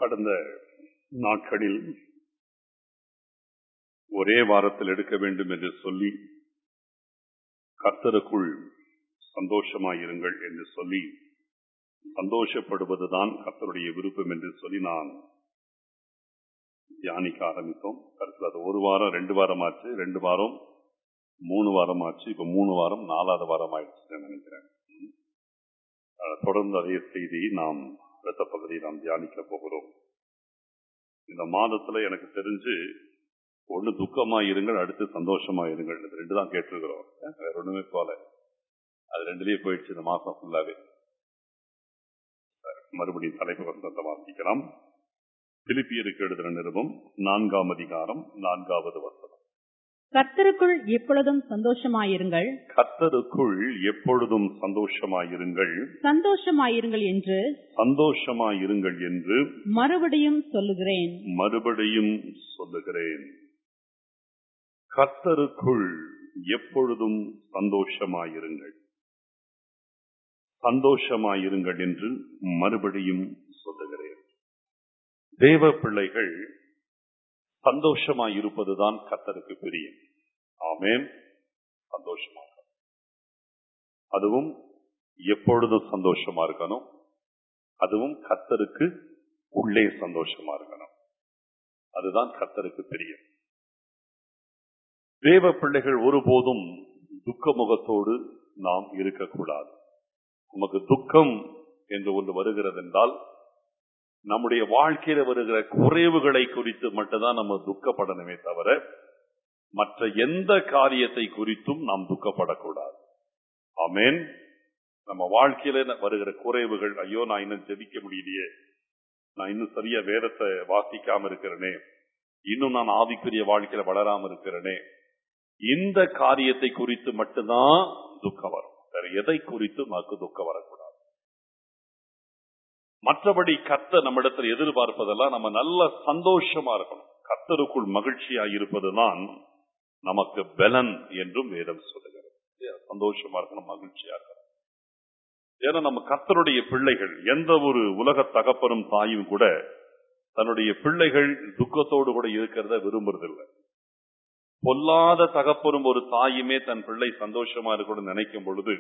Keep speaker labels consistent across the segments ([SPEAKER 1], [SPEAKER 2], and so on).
[SPEAKER 1] கடந்த நாட்களில் ஒரே வாரத்தில் எடுக்க வேண்டும் என்று சொல்லி கர்த்தருக்குள் சந்தோஷமாயிருங்கள் என்று சொல்லி சந்தோஷப்படுவதுதான் கர்த்தருடைய விருப்பம் என்று சொல்லி நான் தியானிக்க ஆரம்பித்தோம் கருத்தில் அது ஒரு வாரம் ரெண்டு வாரம் ஆச்சு ரெண்டு வாரம் மூணு வாரம் ஆச்சு இப்ப மூணு வாரம் நாலாவது வாரம் ஆயிடுச்சு நினைக்கிறேன் அஹ் தொடர்ந்து அதே செய்தி நாம் அடுத்த பகுதியை நாம் தியானிக்க போகிறோம் இந்த மாதத்துல எனக்கு தெரிஞ்சு ஒண்ணு துக்கமா இருங்கள் அடுத்து சந்தோஷமா இருங்கள் இது ரெண்டு தான் கேட்டிருக்கிறோம் வேற ஒண்ணுமே போல அது ரெண்டுலயே போயிடுச்சு இந்த மாசம் ஃபுல்லாவே சரி, மறுபடியும் தலைப்பு வசனத்தை வாசிக்கலாம் பிலிப்பியருக்கு எழுதின நிருபம் நான்காம் அதிகாரம் நான்காவது வசனம்
[SPEAKER 2] கர்த்தருக்குள் எப்பொழுதும் சந்தோஷமாயிருங்கள்
[SPEAKER 1] கர்த்தருக்குள் எப்பொழுதும் சந்தோஷமாயிருங்கள்
[SPEAKER 2] சந்தோஷமாயிருங்கள் என்று
[SPEAKER 1] சந்தோஷமாயிருங்கள் என்று
[SPEAKER 2] மறுபடியும் சொல்லுகிறேன்
[SPEAKER 1] மறுபடியும் சொல்லுகிறேன் கர்த்தருக்குள் எப்பொழுதும் சந்தோஷமாயிருங்கள் சந்தோஷமாயிருங்கள் என்று மறுபடியும் சொல்லுகிறேன் தேவ பிள்ளைகள் சந்தோஷமாயிருப்பதுதான் கர்த்தருக்கு பிரியம் ஆமென் சந்தோஷமாக அதுவும் எப்பொழுதும் சந்தோஷமா இருக்கணும் அதுவும் கர்த்தருக்கு உள்ளே சந்தோஷமா இருக்கணும் அதுதான் கர்த்தருக்கு தெரியும் தேவ பிள்ளைகள் ஒருபோதும் துக்க முகத்தோடு நாம் இருக்கக்கூடாது நமக்கு துக்கம் என்று ஒன்று வருகிறது என்றால் நம்முடைய வாழ்க்கையில வருகிற குறைவுகளை குறித்து மட்டும்தான் நம்ம துக்கப்படணுமே தவிர மற்ற எந்த காரியத்தை குறித்தும் நாம் துக்கப்படக்கூடாது ஆமென் நம்ம வாழ்க்கையில வருகிற குறைவுகள் ஐயோ நான் இன்னும் ஜெபிக்க முடியலையே நான் இன்னும் சரியா வேதத்தை வாசிக்காம இருக்கிறேனே இன்னும் நான் ஆவிக்குரிய வாழ்க்கையில வளராம இருக்கிறேனே இந்த காரியத்தை குறித்து மட்டும்தான் துக்கம் வரும் வேற எதை குறித்து நமக்கு துக்கம் வரக்கூடாது மற்றபடி கர்த்தர் நம்மிடத்தில் எதிர்பார்ப்பதெல்லாம் நம்ம நல்ல சந்தோஷமா இருக்கணும் கர்த்தருக்குள் மகிழ்ச்சியா இருப்பதுதான் நமக்கு பலன் என்றும் வேதம் சொல்லுகிறது இல்லையா? சந்தோஷமா இருக்கணும் மகிழ்ச்சியா இருக்கணும் ஏன்னா நம்ம கர்த்தருடைய பிள்ளைகள் எந்த ஒரு உலக தகப்பனும் தாயும் கூட தன்னுடைய பிள்ளைகள் துக்கத்தோடு கூட இருக்கிறத விரும்புறதில்லை பொல்லாத தகப்பனும் ஒரு தாயுமே தன் பிள்ளை சந்தோஷமா இருக்கணும்னு நினைக்கும் பொழுது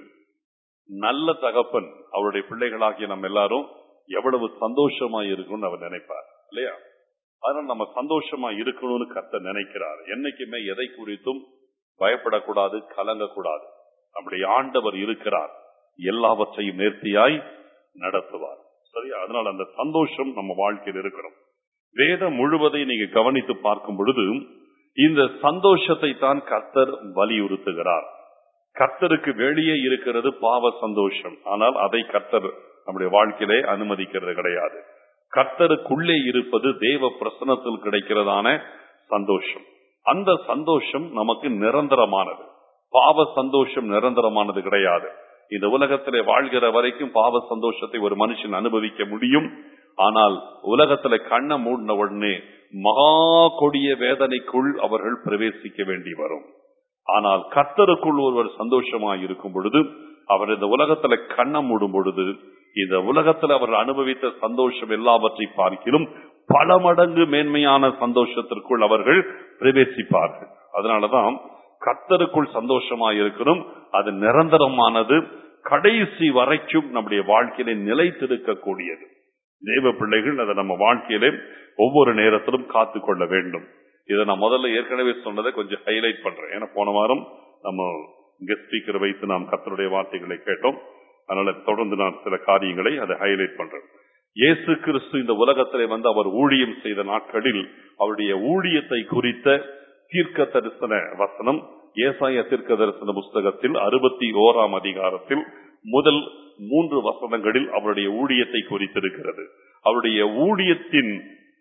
[SPEAKER 1] நல்ல தகப்பன் அவருடைய பிள்ளைகளாகிய நம்ம எல்லாரும் எவ்வளவு சந்தோஷமா இருக்கணும்னு அவர் நினைப்பார் இல்லையா அதனால நம்ம சந்தோஷமா இருக்கணும்னு கத்த நினைக்கிறார் என்னைக்குமே எதை குறித்தும் பயப்படக்கூடாது கலங்கக்கூடாது நம்முடைய ஆண்டவர் இருக்கிறார் எல்லாவற்றையும் நேர்த்தியாய் நடத்துவார் சரியா அதனால அந்த சந்தோஷம் நம்ம வாழ்க்கையில் இருக்கணும் வேதம் முழுவதை நீங்க கவனித்து பார்க்கும் பொழுது இந்த சந்தோஷத்தை தான் கர்த்தர் வலியுறுத்துகிறார் கர்த்தருக்கு வெளியே இருக்கிறது பாவ சந்தோஷம் ஆனால் அதை கர்த்தர் நம்முடைய வாழ்க்கையிலே அனுமதிக்கிறது கிடையாது கர்த்தருக்குள்ளே இருப்பது தேவ பிரசனத்தில் கிடைக்கிறதான சந்தோஷம் அந்த சந்தோஷம் நமக்கு நிரந்தரமானது பாவ சந்தோஷம் நிரந்தரமானது கிடையாது இந்த உலகத்திலே வாழ்கிற வரைக்கும் பாவ சந்தோஷத்தை ஒரு மனுஷன் அனுபவிக்க முடியும் ஆனால் உலகத்துல கண்ணை மூடின உடனே மகா கொடிய வேதனைக்குள் அவர்கள் பிரவேசிக்க வேண்டி வரும் ஆனால் கர்த்தருக்குள் ஒருவர் சந்தோஷமா இருக்கும் பொழுது அவர் இந்த உலகத்துல கண்ணை மூடும் பொழுது இந்த உலகத்துல அவர் அனுபவித்த சந்தோஷம் எல்லாவற்றை பார்க்கிலும் பல மடங்கு மேன்மையான சந்தோஷத்திற்குள் அவர்கள் பிரவேசிப்பார்கள் அதனாலதான் கர்த்தருக்குள் சந்தோஷமா இருக்கணும் அது நிரந்தரமானது கடைசி வரைக்கும் நம்முடைய வாழ்க்கையில நிலைத்திருக்கக்கூடியது தேவ பிள்ளைகள் அதை நம்ம வாழ்க்கையிலே ஒவ்வொரு நேரத்திலும் காத்து கொள்ள வேண்டும் இதை நான் முதல்ல ஏற்கனவே சொன்னதை கொஞ்சம் ஹைலைட் பண்றேன் ஏன்னா போன வாரம் நம்ம கெஸ்ட் ஸ்பீக்கர் வைத்து நாம் கர்த்தருடைய வார்த்தைகளை கேட்டோம் அதனால தொடர்ந்து நான் சில காரியங்களை அதை ஹைலைட் பண்றேன் இயேசு கிறிஸ்து இந்த உலகத்திலே வந்து அவர் ஊழியம் செய்த நாட்களில் அவருடைய ஊழியத்தை குறித்த தீர்க்க தரிசன வசனம் ஏசாய தீர்க்க தரிசன புஸ்தகத்தில் அறுபத்தி ஓராம் அதிகாரத்தில் முதல் மூன்று வசனங்களில் அவருடைய ஊழியத்தை குறித்திருக்கிறது அவருடைய ஊழியத்தின்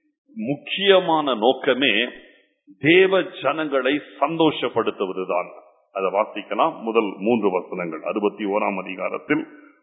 [SPEAKER 1] முக்கியமான நோக்கமே தேவ ஜனங்களை சந்தோஷப்படுத்துவதுதான் அதை வாசிக்கலாம் முதல் மூன்று வசனங்கள் அறுபத்தி ஓராம் அதிகாரத்தில்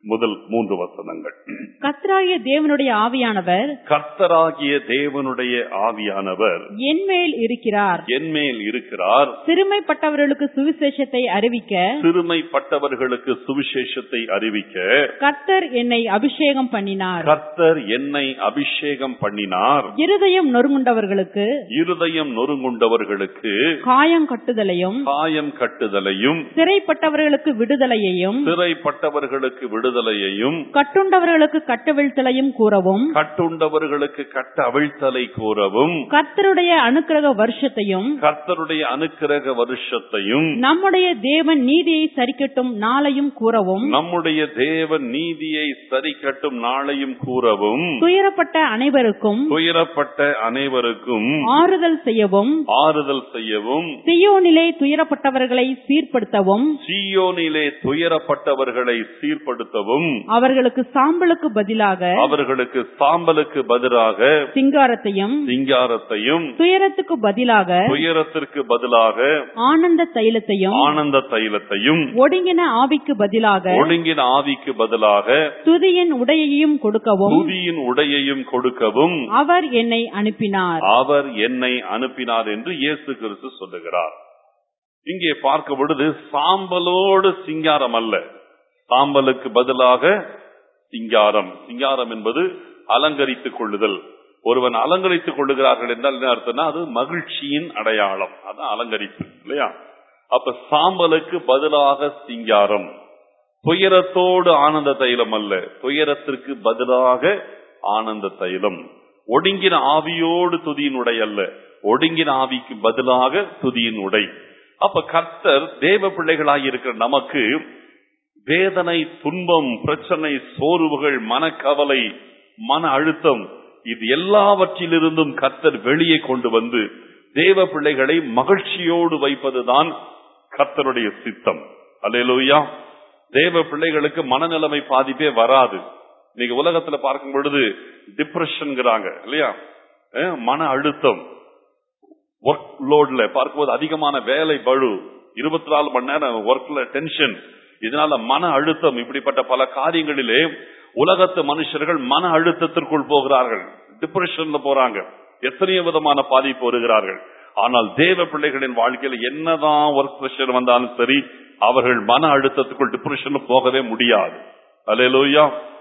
[SPEAKER 1] முதல் மூன்று வசனங்கள்
[SPEAKER 2] கர்த்தராகிய தேவனுடைய ஆவியானவர்
[SPEAKER 1] கர்த்தராகிய தேவனுடைய ஆவியானவர்
[SPEAKER 2] என்மேல் இருக்கிறார்
[SPEAKER 1] என்மேல் இருக்கிறார்
[SPEAKER 2] சிறுமைப்பட்டவர்களுக்கு சுவிசேஷத்தை அறிவிக்க
[SPEAKER 1] சிறுமைப்பட்டவர்களுக்கு சுவிசேஷத்தை அறிவிக்க
[SPEAKER 2] கர்த்தர் என்னை அபிஷேகம் பண்ணினார்
[SPEAKER 1] கர்த்தர் என்னை அபிஷேகம் பண்ணினார்
[SPEAKER 2] இருதயம் நொறுங்குண்டவர்களுக்கு
[SPEAKER 1] இருதயம் நொறுங்குண்டவர்களுக்கு
[SPEAKER 2] காயம் கட்டுதலையும்
[SPEAKER 1] காயம் கட்டுதலையும்
[SPEAKER 2] சிறைப்பட்டவர்களுக்கு விடுதலையையும்
[SPEAKER 1] சிறைப்பட்டவர்களுக்கு விடுதலையையும்
[SPEAKER 2] கட்டுண்டவர்களுக்கு கட்டவிழ்த்தலையும் கூறவும்
[SPEAKER 1] கட்டுண்டவர்களுக்கு கட்ட அவிழ்த்தலை கூறவும்
[SPEAKER 2] கர்த்தருடைய அனுக்கிரக வருஷத்தையும்
[SPEAKER 1] கர்த்தருடைய அனுக்கிரக வருஷத்தையும்
[SPEAKER 2] நம்முடைய தேவன் நீதியை சரிக்கட்டும் நாளையும் கூறவும்
[SPEAKER 1] நம்முடைய தேவன் நீதியை சரி கட்டும் நாளையும் கூறவும்
[SPEAKER 2] துயரப்பட்ட அனைவருக்கும்
[SPEAKER 1] துயரப்பட்ட அனைவருக்கும்
[SPEAKER 2] ஆறுதல் செய்யவும்
[SPEAKER 1] ஆறுதல் செய்யவும்
[SPEAKER 2] சியோனிலே துயரப்பட்டவர்களை சீர்படுத்தவும்
[SPEAKER 1] சீயோனிலே துயரப்பட்டவர்களை சீர்படுத்தவும்
[SPEAKER 2] அவர்களுக்கு சாம்பலுக்கு பதிலாக
[SPEAKER 1] அவர்களுக்கு சாம்பலுக்கு பதிலாக
[SPEAKER 2] சிங்காரத்தையும்
[SPEAKER 1] சிங்காரத்தையும்
[SPEAKER 2] துயரத்துக்கு பதிலாக
[SPEAKER 1] துயரத்திற்கு பதிலாக
[SPEAKER 2] ஆனந்த தைலத்தையும்
[SPEAKER 1] ஆனந்த தைலத்தையும்
[SPEAKER 2] ஒடுங்கின ஆவிக்கு பதிலாக
[SPEAKER 1] ஒடுங்கின ஆவிக்கு பதிலாக
[SPEAKER 2] துதியின் உடையையும் கொடுக்கவும்
[SPEAKER 1] துதியின் உடையையும் கொடுக்கவும்
[SPEAKER 2] அவர் என்னை அனுப்பினார்
[SPEAKER 1] அவர் என்னை அனுப்பினார் என்று இயேசு கிறிஸ்து சொல்லுகிறார் இங்கே பார்க்க பொழுது சாம்பலோடு சிங்காரம் அல்ல சாம்பலுக்கு பதிலாக சிங்காரம் சிங்காரம் என்பது அலங்கரித்துக் கொள்ளுதல் ஒருவன் அலங்கரித்துக் கொள்ளுகிறார்கள் என்றால் என்ன அர்த்தம்னா அது மகிழ்ச்சியின் அடையாளம் அதான் அலங்கரிப்பு இல்லையா அப்ப சாம்பலுக்கு பதிலாக சிங்காரம் துயரத்தோடு ஆனந்த தைலம் அல்ல துயரத்திற்கு பதிலாக ஆனந்த தைலம் ஒடுங்கின ஆவியோடு துதியின் உடை அல்ல ஒடுங்கின ஆவிக்கு பதிலாக துதியின் உடை அப்ப கர்த்தர் தேவ பிள்ளைகளாய் இருக்கிற நமக்கு வேதனை துன்பம் பிரச்சனை சோர்வுகள் மனக்கவலை மன அழுத்தம் இது எல்லாவற்றிலிருந்தும் கர்த்தர் வெளியே கொண்டு வந்து தேவ பிள்ளைகளை மகிழ்ச்சியோடு வைப்பதுதான் கர்த்தருடைய சித்தம் அல்லேலூயா தேவ பிள்ளைகளுக்கு மனநிலைமை பாதிப்பே வராது நீங்க உலகத்துல பார்க்கும் பொழுது டிப்ரெஷன்ங்கிறாங்க இல்லையா அஹ் மன அழுத்தம் ஒர்க் லோட்ல பார்க்கும்போது அதிகமான வேலை பழு இருபத்தி நாலு மணி நேரம் ஒர்க்ல டென்ஷன் இதனால மன அழுத்தம் இப்படிப்பட்ட பல காரியங்களிலே உலகத்து மனுஷர்கள் மன அழுத்தத்திற்குள் போகிறார்கள் டிப்ரெஷன்ல போறாங்க எத்தனையோ விதமான பாதிப்பு வருகிறார்கள் ஆனால் தேவ பிள்ளைகளின் வாழ்க்கையில என்னதான் ஒர்க் பிரஷர் வந்தாலும் சரி அவர்கள் மன அழுத்தத்துக்குள் டிப்ரெஷன் போகவே முடியாது அலையலோயா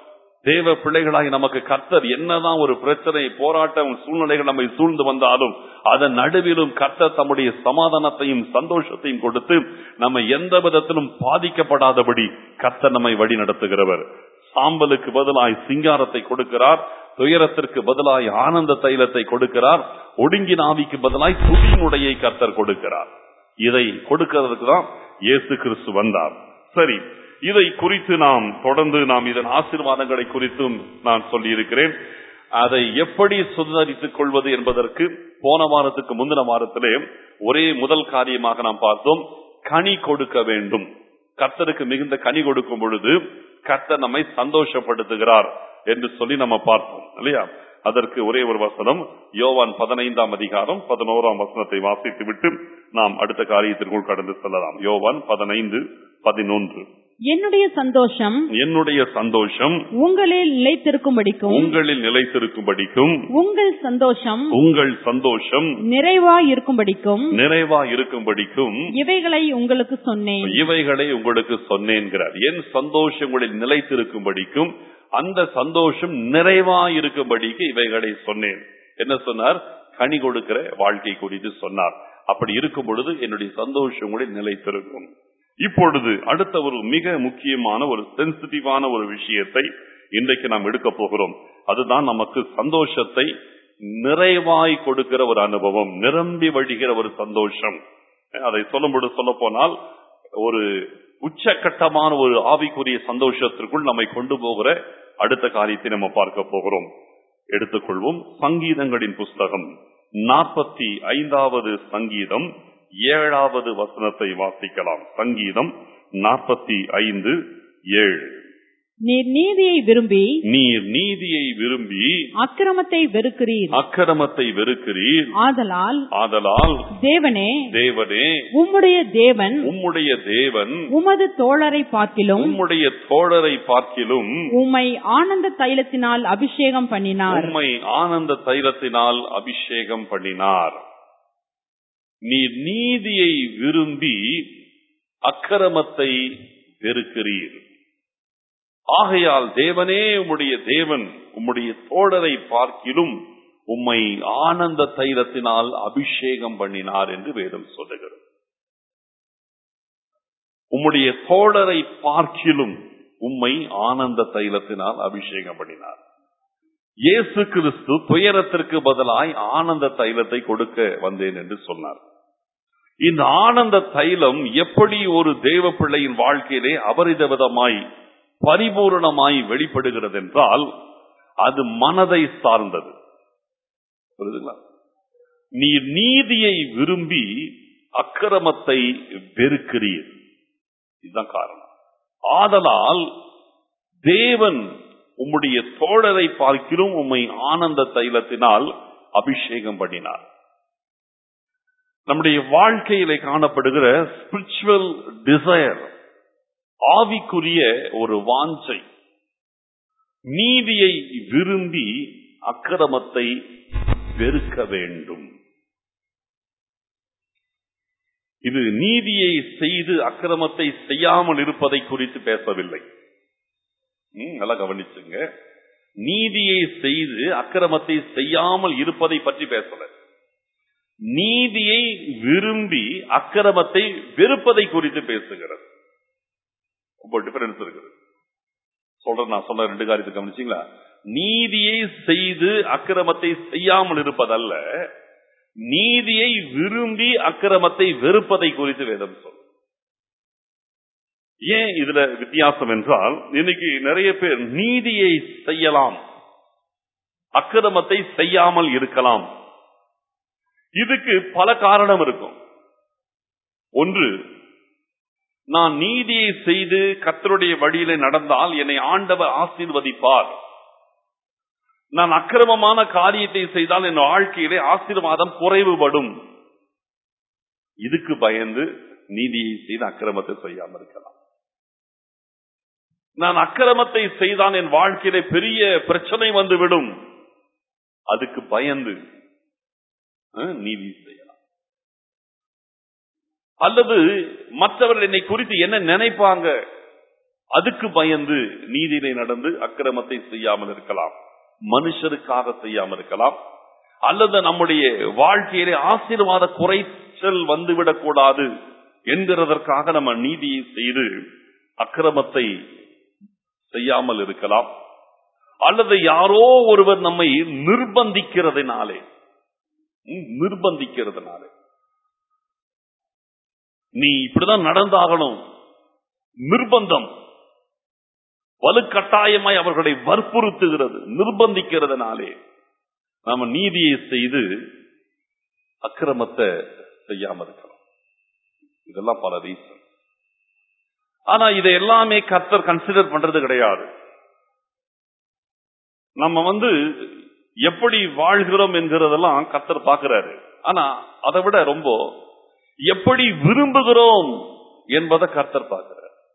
[SPEAKER 1] தேவ பிள்ளைகளாகி நமக்கு கர்த்தர் என்னதான் ஒரு பிரச்சனை போராட்டம் சூழ்நிலைகள் நம்மை சூழ்ந்து வந்தாலும் அதன் நடுவிலும் கர்த்தர் தம்முடைய சமாதானத்தையும் சந்தோஷத்தையும் கொடுத்து நம்ம எந்த விதத்திலும் பாதிக்கப்படாதபடி கர்த்தர் நம்மை வழி நடத்துகிறவர் சாம்பலுக்கு பதிலாய் சிங்காரத்தை கொடுக்கிறார் துயரத்திற்கு பதிலாய் ஆனந்த தைலத்தை கொடுக்கிறார் ஒடுங்கின ஆவிக்கு பதிலாய் துதியினுடையை கர்த்தர் கொடுக்கிறார் இதை கொடுக்கிறதுக்கு தான் இயேசு கிறிஸ்து வந்தார் சரி இதை குறித்து நாம் தொடர்ந்து நாம் இதன் ஆசீர்வாதங்களை குறித்தும் நான் சொல்லி இருக்கிறேன் அதை எப்படி சுதந்திரித்துக் கொள்வது என்பதற்கு போன வாரத்துக்கு முந்தின வாரத்திலே ஒரே முதல் காரியமாக நாம் பார்த்தோம் கனி கொடுக்க வேண்டும் கர்த்தருக்கு மிகுந்த கனி கொடுக்கும் பொழுது கர்த்தர் நம்மை சந்தோஷப்படுத்துகிறார் என்று சொல்லி நம்ம பார்த்தோம் இல்லையா அதற்கு ஒரே ஒரு வசனம் யோவான் பதினைந்தாம் அதிகாரம் பதினோராம் வசனத்தை வாசித்து விட்டு நாம் அடுத்த காரியத்திற்குள் கடந்து செல்லலாம் யோவான் பதினைந்து பதினொன்று
[SPEAKER 2] என்னுடைய சந்தோஷம்
[SPEAKER 1] என்னுடைய சந்தோஷம்
[SPEAKER 2] உங்களில் நிலைத்திருக்கும்படிக்கும்
[SPEAKER 1] உங்களில் நிலைத்திருக்கும்படிக்கும்
[SPEAKER 2] உங்கள் சந்தோஷம்
[SPEAKER 1] உங்கள் சந்தோஷம்
[SPEAKER 2] நிறைவாய் இருக்கும்படிக்கும்
[SPEAKER 1] நிறைவா இருக்கும்படிக்கும்
[SPEAKER 2] இவைகளை உங்களுக்கு சொன்னேன்
[SPEAKER 1] இவைகளை உங்களுக்கு சொன்னேன்கிறார் என் சந்தோஷம் உங்களில் நிலைத்திருக்கும்படிக்கும் அந்த சந்தோஷம் நிறைவா இருக்கும்படிக்கு இவைகளை சொன்னேன் என்ன சொன்னார் கனி கொடுக்கிற வாழ்க்கை குறித்து சொன்னார் அப்படி இருக்கும் பொழுது என்னுடைய சந்தோஷம் உங்களில் நிலைத்திருக்கும் இப்பொழுது அடுத்த ஒரு மிக முக்கியமான ஒரு சென்சிட்டிவான ஒரு விஷயத்தை இன்றைக்கு நாம் எடுக்க போகிறோம் அதுதான் நமக்கு சந்தோஷத்தை நிறைவாய் கொடுக்கிற ஒரு அனுபவம் நிரம்பி வழிகிற ஒரு சந்தோஷம் அதை சொல்லும்போது சொல்ல போனால் ஒரு உச்சக்கட்டமான ஒரு ஆவிக்குரிய சந்தோஷத்திற்குள் நம்மை கொண்டு போகிற அடுத்த காரியத்தை நம்ம பார்க்க போகிறோம் எடுத்துக்கொள்வோம் சங்கீதங்களின் புஸ்தகம் நாற்பத்தி ஐந்தாவது சங்கீதம் ஏழாவது வசனத்தை வாசிக்கலாம் சங்கீதம் நாற்பத்தி ஐந்து ஏழு
[SPEAKER 2] நீர் நீதியை விரும்பி
[SPEAKER 1] நீர் நீதியை விரும்பி
[SPEAKER 2] அக்கிரமத்தை வெறுக்கிறீர்
[SPEAKER 1] அக்கிரமத்தை வெறுக்கிறீர்
[SPEAKER 2] ஆதலால்
[SPEAKER 1] ஆதலால்
[SPEAKER 2] தேவனே
[SPEAKER 1] தேவனே
[SPEAKER 2] உம்முடைய தேவன்
[SPEAKER 1] உம்முடைய தேவன்
[SPEAKER 2] உமது தோழரை பார்க்கிலும்
[SPEAKER 1] உம்முடைய தோழரை பார்க்கிலும்
[SPEAKER 2] உம்மை ஆனந்த தைலத்தினால் அபிஷேகம் பண்ணினார்
[SPEAKER 1] உம்மை ஆனந்த தைலத்தினால் அபிஷேகம் பண்ணினார் நீர் நீதியை விரும்பி அக்கிரமத்தை வெறுக்கிறீர் ஆகையால் தேவனே உம்முடைய தேவன் உம்முடைய தோழரை பார்க்கிலும் உம்மை ஆனந்த தைலத்தினால் அபிஷேகம் பண்ணினார் என்று வேதம் சொல்லுகிறது உம்முடைய தோழரை பார்க்கிலும் உம்மை ஆனந்த தைலத்தினால் அபிஷேகம் பண்ணினார் இயேசு கிறிஸ்து துயரத்திற்கு பதிலாய் ஆனந்த தைலத்தை கொடுக்க வந்தேன் என்று சொன்னார் இந்த ஆனந்த தைலம் எப்படி ஒரு தேவ பிள்ளையின் வாழ்க்கையிலே அபரிதவிதமாய் பரிபூரணமாய் வெளிப்படுகிறது என்றால் அது மனதை சார்ந்தது புரியுதுங்களா நீ நீதியை விரும்பி அக்கிரமத்தை வெறுக்கிறீர் இதுதான் காரணம் ஆதலால் தேவன் உம்முடைய தோழரை பார்க்கிலும் உம்மை ஆனந்த தைலத்தினால் அபிஷேகம் பண்ணினார் நம்முடைய வாழ்க்கையிலே காணப்படுகிற ஸ்பிரிச்சுவல் டிசையர் ஆவிக்குரிய ஒரு வாஞ்சை நீதியை விரும்பி அக்கிரமத்தை வெறுக்க வேண்டும் இது நீதியை செய்து அக்கிரமத்தை செய்யாமல் இருப்பதை குறித்து பேசவில்லை ம், நல்லா கவனிச்சுங்க நீதியை செய்து அக்கிரமத்தை செய்யாமல் இருப்பதை பற்றி பேசல நீதியை விரும்பி அக்கிரமத்தை வெறுப்பதை குறித்து பேசுகிறது ரொம்ப டிஃபரன்ஸ் இருக்குது சொல்றேன் நான் சொன்ன ரெண்டு காரியத்தை கவனிச்சீங்களா நீதியை செய்து அக்கிரமத்தை செய்யாமல் இருப்பதல்ல நீதியை விரும்பி அக்கிரமத்தை வெறுப்பதை குறித்து வேதம் சொல்லும் ஏன் இதுல வித்தியாசம் என்றால் இன்னைக்கு நிறைய பேர் நீதியை செய்யலாம் அக்கிரமத்தை செய்யாமல் இருக்கலாம் இதுக்கு பல காரணம் இருக்கும் ஒன்று நான் நீதியை செய்து கர்த்தருடைய வழியில நடந்தால் என்னை ஆண்டவர் ஆசீர்வதிப்பார் நான் அக்கிரமமான காரியத்தை செய்தால் என் வாழ்க்கையிலே ஆசீர்வாதம் குறைவுபடும் இதுக்கு பயந்து நீதியை செய்து அக்கிரமத்தை செய்யாமல் இருக்கலாம் நான் அக்கிரமத்தை செய்தால் என் வாழ்க்கையிலே பெரிய பிரச்சனை வந்துவிடும் அதுக்கு பயந்து அஹ், நீதி செய்யலாம் அல்லது மற்றவர்கள் என்னை குறித்து என்ன நினைப்பாங்க அதுக்கு பயந்து நீதியிலே நடந்து அக்கிரமத்தை செய்யாமல் இருக்கலாம் மனுஷருக்காக செய்யாமல் இருக்கலாம் அல்லது நம்முடைய வாழ்க்கையிலே ஆசீர்வாத குறைச்சல் வந்துவிடக் கூடாது என்கிறதற்காக நம்ம நீதியை செய்து அக்கிரமத்தை செய்யாமல் இருக்கலாம் அல்லது யாரோ ஒருவர் நம்மை நிர்பந்திக்கிறதுனாலே ம், நிர்பந்திக்கிறதுனாலே நீ இப்படிதான் நடந்தாகணும் நிர்பந்தம் வலுக்கட்டாயமாய் அவர்களை வற்புறுத்துகிறது நிர்பந்திக்கிறதுனாலே நாம நீதியை செய்து அக்கிரமத்தை செய்யாம இருக்கலாம் இதெல்லாம் பல ரீசன் ஆனா இதை எல்லாமே கர்த்தர் கன்சிடர் பண்றது கிடையாது நம்ம வந்து எப்படி வாழ்கிறோம் என்கிறதெல்லாம் கர்த்தர் பார்க்கிறாரு ஆனா அதை விட ரொம்ப எப்படி விரும்புகிறோம் என்பதை கர்த்தர் பார்க்கிறார்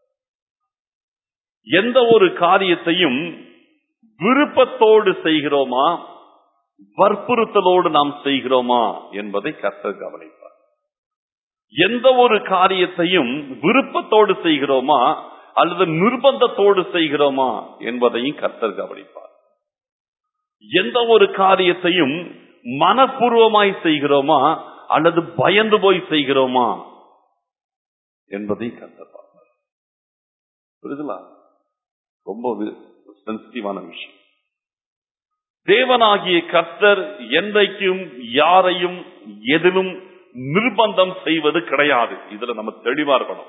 [SPEAKER 1] எந்த ஒரு காரியத்தையும் விருப்பத்தோடு செய்கிறோமா வற்புறுத்தலோடு நாம் செய்கிறோமா என்பதை கர்த்தர் கவனிப்பார் எந்த ஒரு காரியத்தையும் விருப்பத்தோடு செய்கிறோமா அல்லது நிர்பந்தத்தோடு செய்கிறோமா என்பதையும் கர்த்தர் கவனிப்பார் எந்த ஒரு காரியத்தையும் மனப்பூர்வமாய் செய்கிறோமா அல்லது பயந்து போய் செய்கிறோமா என்பதையும் கர்த்தர் பார்ப்பார் புரியுதுங்களா ரொம்ப சென்சிட்டிவான விஷயம் தேவனாகிய கர்த்தர் என்றைக்கும் யாரையும் எதிலும் நிர்பந்தம் செய்வது கிடையாது இதுல நம்ம தெளிவா இருக்கணும்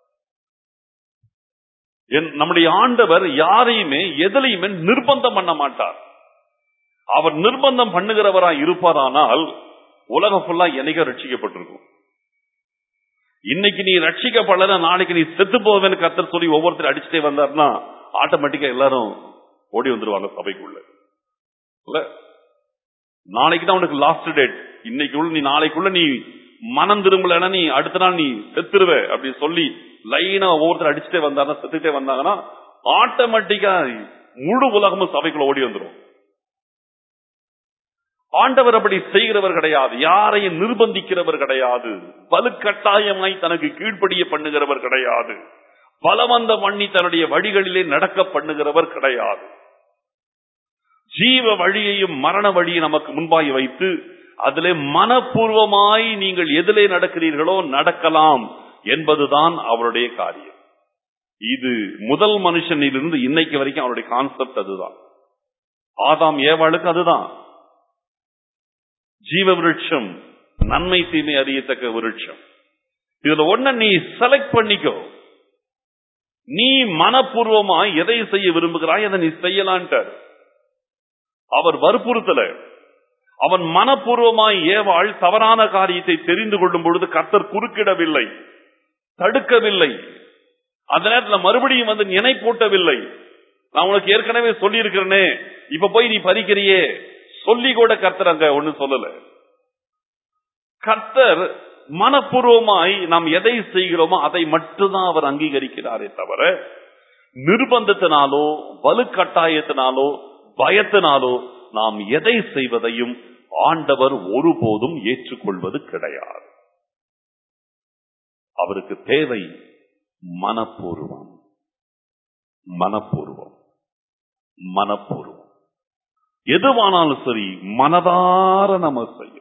[SPEAKER 1] என்- நம்முடைய ஆண்டவர் யாரையுமே எதிலையுமே நிர்பந்தம் பண்ண மாட்டார் அவர் நிர்பந்தம் பண்ணுகிறவராய் இருப்பாரானால் உலகம் ஃபுல்லா என்னைக்கும் ரட்சிக்கப்பட்டிருக்கும் இன்னைக்கு நீ ரட்சிக்கப்படல நாளைக்கு நீ செத்து போவேன்னு கர்த்தர் சொல்லி ஒவ்வொருத்தரும் அடிச்சுட்டே வந்தார்னா ஆட்டோமேட்டிக்கா எல்லாரும் ஓடி வந்துருவாங்க சபைக்குள்ள இல்ல நாளைக்கு தான் உனக்கு லாஸ்ட் டேட் இன்னைக்குள்ள நீ நாளைக்குள்ள நீ மனம் திரும்பலன்னா நீ அடுத்த நாள் நீ செத்துருவ அப்படின்னு சொல்லி லைனா ஒவ்வொருத்தர் அடிச்சுட்டே வந்தாங்கன்னா செத்துட்டே வந்தாங்கன்னா ஆட்டோமேட்டிக்கா முழு உலகமும் சபைக்குள்ள ஓடி வந்துரும் ஆண்டவர் அப்படி செய்கிறவர் கிடையாது யாரையும் நிர்பந்திக்கிறவர் கிடையாது வலுக்கட்டாயமாய் தனக்கு கீழ்ப்படிய பண்ணுகிறவர் கிடையாது பலவந்த பண்ணி தன்னுடைய வழிகளிலே நடக்க பண்ணுகிறவர் கிடையாது ஜீவ வழியையும் மரண வழியை நமக்கு முன்பாய் வைத்து அதிலே மனப்பூர்வமாய் நீங்கள் எதிலே நடக்கிறீர்களோ நடக்கலாம் என்பதுதான் அவருடைய காரியம் இது முதல் மனுஷனிலிருந்து இன்னைக்கு வரைக்கும் அவருடைய கான்செப்ட் அதுதான் ஆதாம் ஏவாளுக்கு அதுதான் ஜீவ விருட்சம் நன்மை தீமை அறியத்தக்க விருட்சம் இதுல ஒன்ன நீ செலக்ட் பண்ணிக்கோ நீ மனப்பூர்வமாய் எதை செய்ய விரும்புகிறாய் அதை நீ செய்யலான்ட்டார் அவர் வற்புறுத்தல அவன் மனப்பூர்வமாய் ஏவாள் தவறான காரியத்தை தெரிந்து கொள்ளும் பொழுது கர்த்தர் குறுக்கிடவில்லை தடுக்கவில்லை அந்த நேரத்தில் மறுபடியும் வந்து நினைப்பூட்டவில்லை நான் உனக்கு ஏற்கனவே சொல்லி இருக்கிறேனே இப்ப போய் நீ பறிக்கிறியே சொல்லி கூட கர்த்தர் அங்க ஒண்ணு சொல்லல கர்த்தர் மனப்பூர்வமாய் நாம் எதை செய்கிறோமோ அதை மட்டும்தான் அவர் அங்கீகரிக்கிறாரே தவிர நிர்பந்தத்தினாலோ வலுக்கட்டாயத்தினாலோ பயத்தினாலோ நாம் எதை செய்வதையும் ஆண்டவர் ஒருபோதும் ஏற்றுக்கொள்வது கிடையாது அவருக்கு தேவை மனப்பூர்வம் மனப்பூர்வம் மனப்பூர்வம் எதுவானாலும் சரி மனதார நம்ம செய்யும்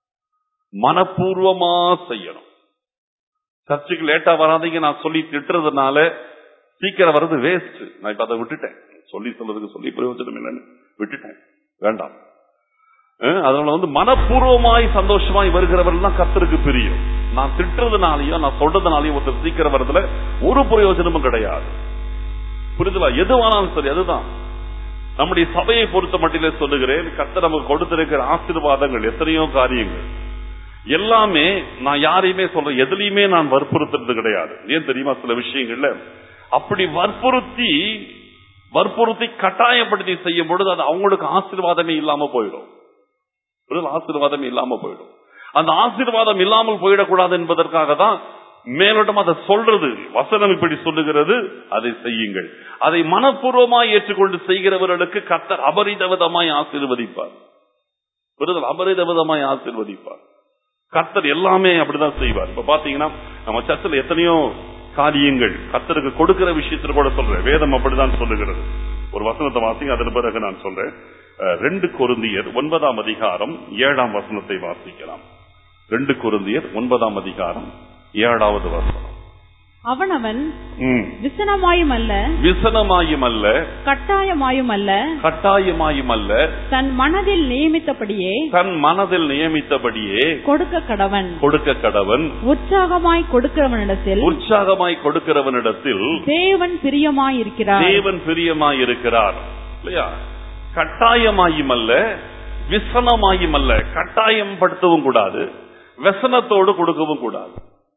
[SPEAKER 1] மனப்பூர்வமா செய்யணும் சர்ச்சுக்கு லேட்டா வராதீங்க நான் சொல்லி திட்டுறதுனால சீக்கிரம் வர்றது வேஸ்ட் நான் இப்ப அதை விட்டுட்டேன் சொல்லி சொல்றதுக்கு சொல்லி பிரயோஜனம் இல்லைன்னு விட்டுட்டேன் வேண்டாம் அஹ் அதனால வந்து மனப்பூர்வமாய் சந்தோஷமாய் வருகிறவர்கள் தான் கர்த்தருக்கு பிரியும் நான் திட்டுறதுனாலயோ நான் சொல்றதுனாலயோ ஒருத்தர் சீக்கிரம் வரதுல ஒரு பிரயோஜனமும் கிடையாது புரிதலா எதுவானாலும் சரி அதுதான் நம்முடைய சபையை பொறுத்த மட்டிலே சொல்லுகிறேன் கர்த்தர் நமக்கு கொடுத்திருக்கிற ஆசீர்வாதங்கள் எத்தனையோ காரியங்கள் எல்லாமே நான் யாரையுமே சொல்றேன் எதுலையுமே நான் வற்புறுத்துறது கிடையாது ஏன் தெரியுமா சில விஷயங்கள்ல அப்படி வற்புறுத்தி வற்புறுத்தி கட்டாயப்படுத்தி செய்யும் பொழுது அது அவங்களுக்கு ஆசீர்வாதமே இல்லாம போயிடும் புரியுதா? ஆசீர்வாதம் இல்லாம போயிடும் அந்த ஆசீர்வாதம் இல்லாமல் போயிடக்கூடாது என்பதற்காக தான் மேலோட்டம் அதை சொல்றது வசனம் இப்படி சொல்லுகிறது அதை செய்யுங்கள் அதை மனப்பூர்வமாய் ஏற்றுக்கொண்டு செய்கிறவர்களுக்கு கர்த்தர் அபரிதவிதமாய் ஆசீர்வதிப்பார் புரிதல் அபரிதவிதமாய் ஆசீர்வதிப்பார் கர்த்தர் எல்லாமே அப்படிதான் செய்வார் இப்ப பாத்தீங்கன்னா நம்ம சர்ச்சில் எத்தனையோ காரியங்கள் கர்த்தருக்கு கொடுக்கிற விஷயத்துல கூட சொல்றேன் வேதம் அப்படிதான் சொல்லுகிறது ஒரு வசனத்தை வாசிங்க அதன் பிறகு நான் சொல்றேன் அஹ், ரெண்டு கொருந்தியர் ஒன்பதாம் அதிகாரம் ஏழாம் வசனத்தை வாசிக்கலாம் ரெண்டு கொருந்தியர் ஒன்பதாம் அதிகாரம் ஏழாவது வசனம்
[SPEAKER 2] அவனவன்
[SPEAKER 1] ம்.
[SPEAKER 2] விசனமாயும் அல்ல
[SPEAKER 1] விசனமாயும் அல்ல
[SPEAKER 2] கட்டாயமாயும் அல்ல
[SPEAKER 1] கட்டாயமாயும் அல்ல
[SPEAKER 2] தன் மனதில் நியமித்தபடியே
[SPEAKER 1] தன் மனதில் நியமித்தபடியே
[SPEAKER 2] கொடுக்க கடவன்
[SPEAKER 1] கொடுக்க கடவன்
[SPEAKER 2] உற்சாகமாய் கொடுக்கிறவனிடத்தில்
[SPEAKER 1] உற்சாகமாய் கொடுக்கிறவனிடத்தில்
[SPEAKER 2] தேவன் பிரியமாயிருக்கிறார்
[SPEAKER 1] தேவன் பிரியமாய் இருக்கிறார் இல்லையா கட்டாயமாயும் அல்ல விசனமாயும் அல்ல கட்டாயம் படுத்தவும் கூடாது व्यसனத்தோடு கொடுக்கவும் கூடாது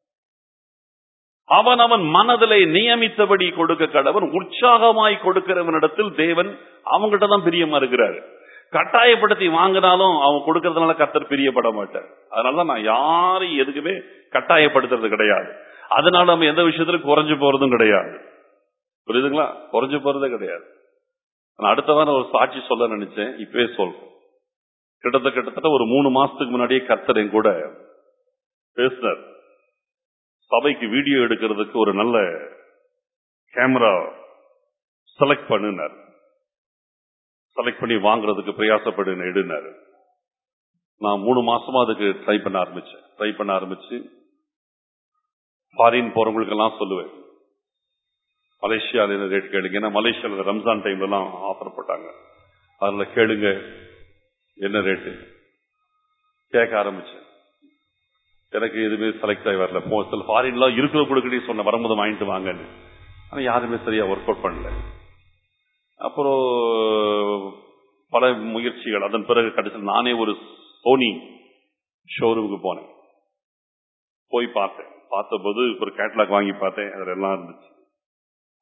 [SPEAKER 1] அவன் அவன் மனதிலே நியமித்தபடி கொடுக்க கடவன் உற்சாகமாய் கொடுக்கிறவனிடத்தில் தேவன் அவங்ககிட்ட தான் பிரியமா இருக்கிறாரு கட்டாயப்படுத்தி வாங்கினாலும் அவன் கொடுக்கறதுனால கத்தர் பிரியப்பட மாட்டார் அதனால நான் யாரையும் எதுக்குமே கட்டாயப்படுத்துறது கிடையாது அதனால நம்ம எந்த விஷயத்திலும் குறைஞ்சு போறதும் கிடையாது புரியுதுங்களா குறைஞ்சு போறதே கிடையாது நான் அடுத்த வாரம் ஒரு சாட்சி சொல்ல நினைச்சேன் இப்பவே சொல்றேன் கிட்டத்தட்ட கிட்டத்தட்ட ஒரு மூணு மாசத்துக்கு முன்னாடியே கர்த்தர் என் கூட பேசினார் சபைக்கு வீடியோ எடுக்கிறதுக்கு ஒரு நல்ல கேமரா செலக்ட் பண்ணுனார் செலக்ட் பண்ணி வாங்குறதுக்கு பிரயாசப்படுன எடுனாரு நான் மூணு மாசமா அதுக்கு ட்ரை பண்ண ஆரம்பிச்சேன் ட்ரை பண்ண ஆரம்பிச்சு ஃபாரின் போறவங்களுக்கு எல்லாம் சொல்லுவேன் மலேசியால என்ன ரேட் கேளுங்க ஏன்னா மலேசியால ரம்ஜான் டைம்ல எல்லாம் ஆஃபர் போட்டாங்க அதுல கேளுங்க என்ன ரேட்டு கேட்க ஆரம்பிச்சேன் எனக்கு எதுவுமே செலக்ட் ஆகி வரல போ சில ஃபாரின்ல இருக்கிற கொடுக்கடி சொன்ன வரும்போது வாங்கிட்டு வாங்கன்னு ஆனா யாருமே சரியா ஒர்க் அவுட் பண்ணல அப்புறம் பல முயற்சிகள் அதன் பிறகு கடைசி நானே ஒரு சோனி ஷோரூமுக்கு போனேன் போய் பார்த்தேன் பார்த்தபோது ஒரு கேட்லாக் வாங்கி பார்த்தேன் அதுல எல்லாம் இருந்துச்சு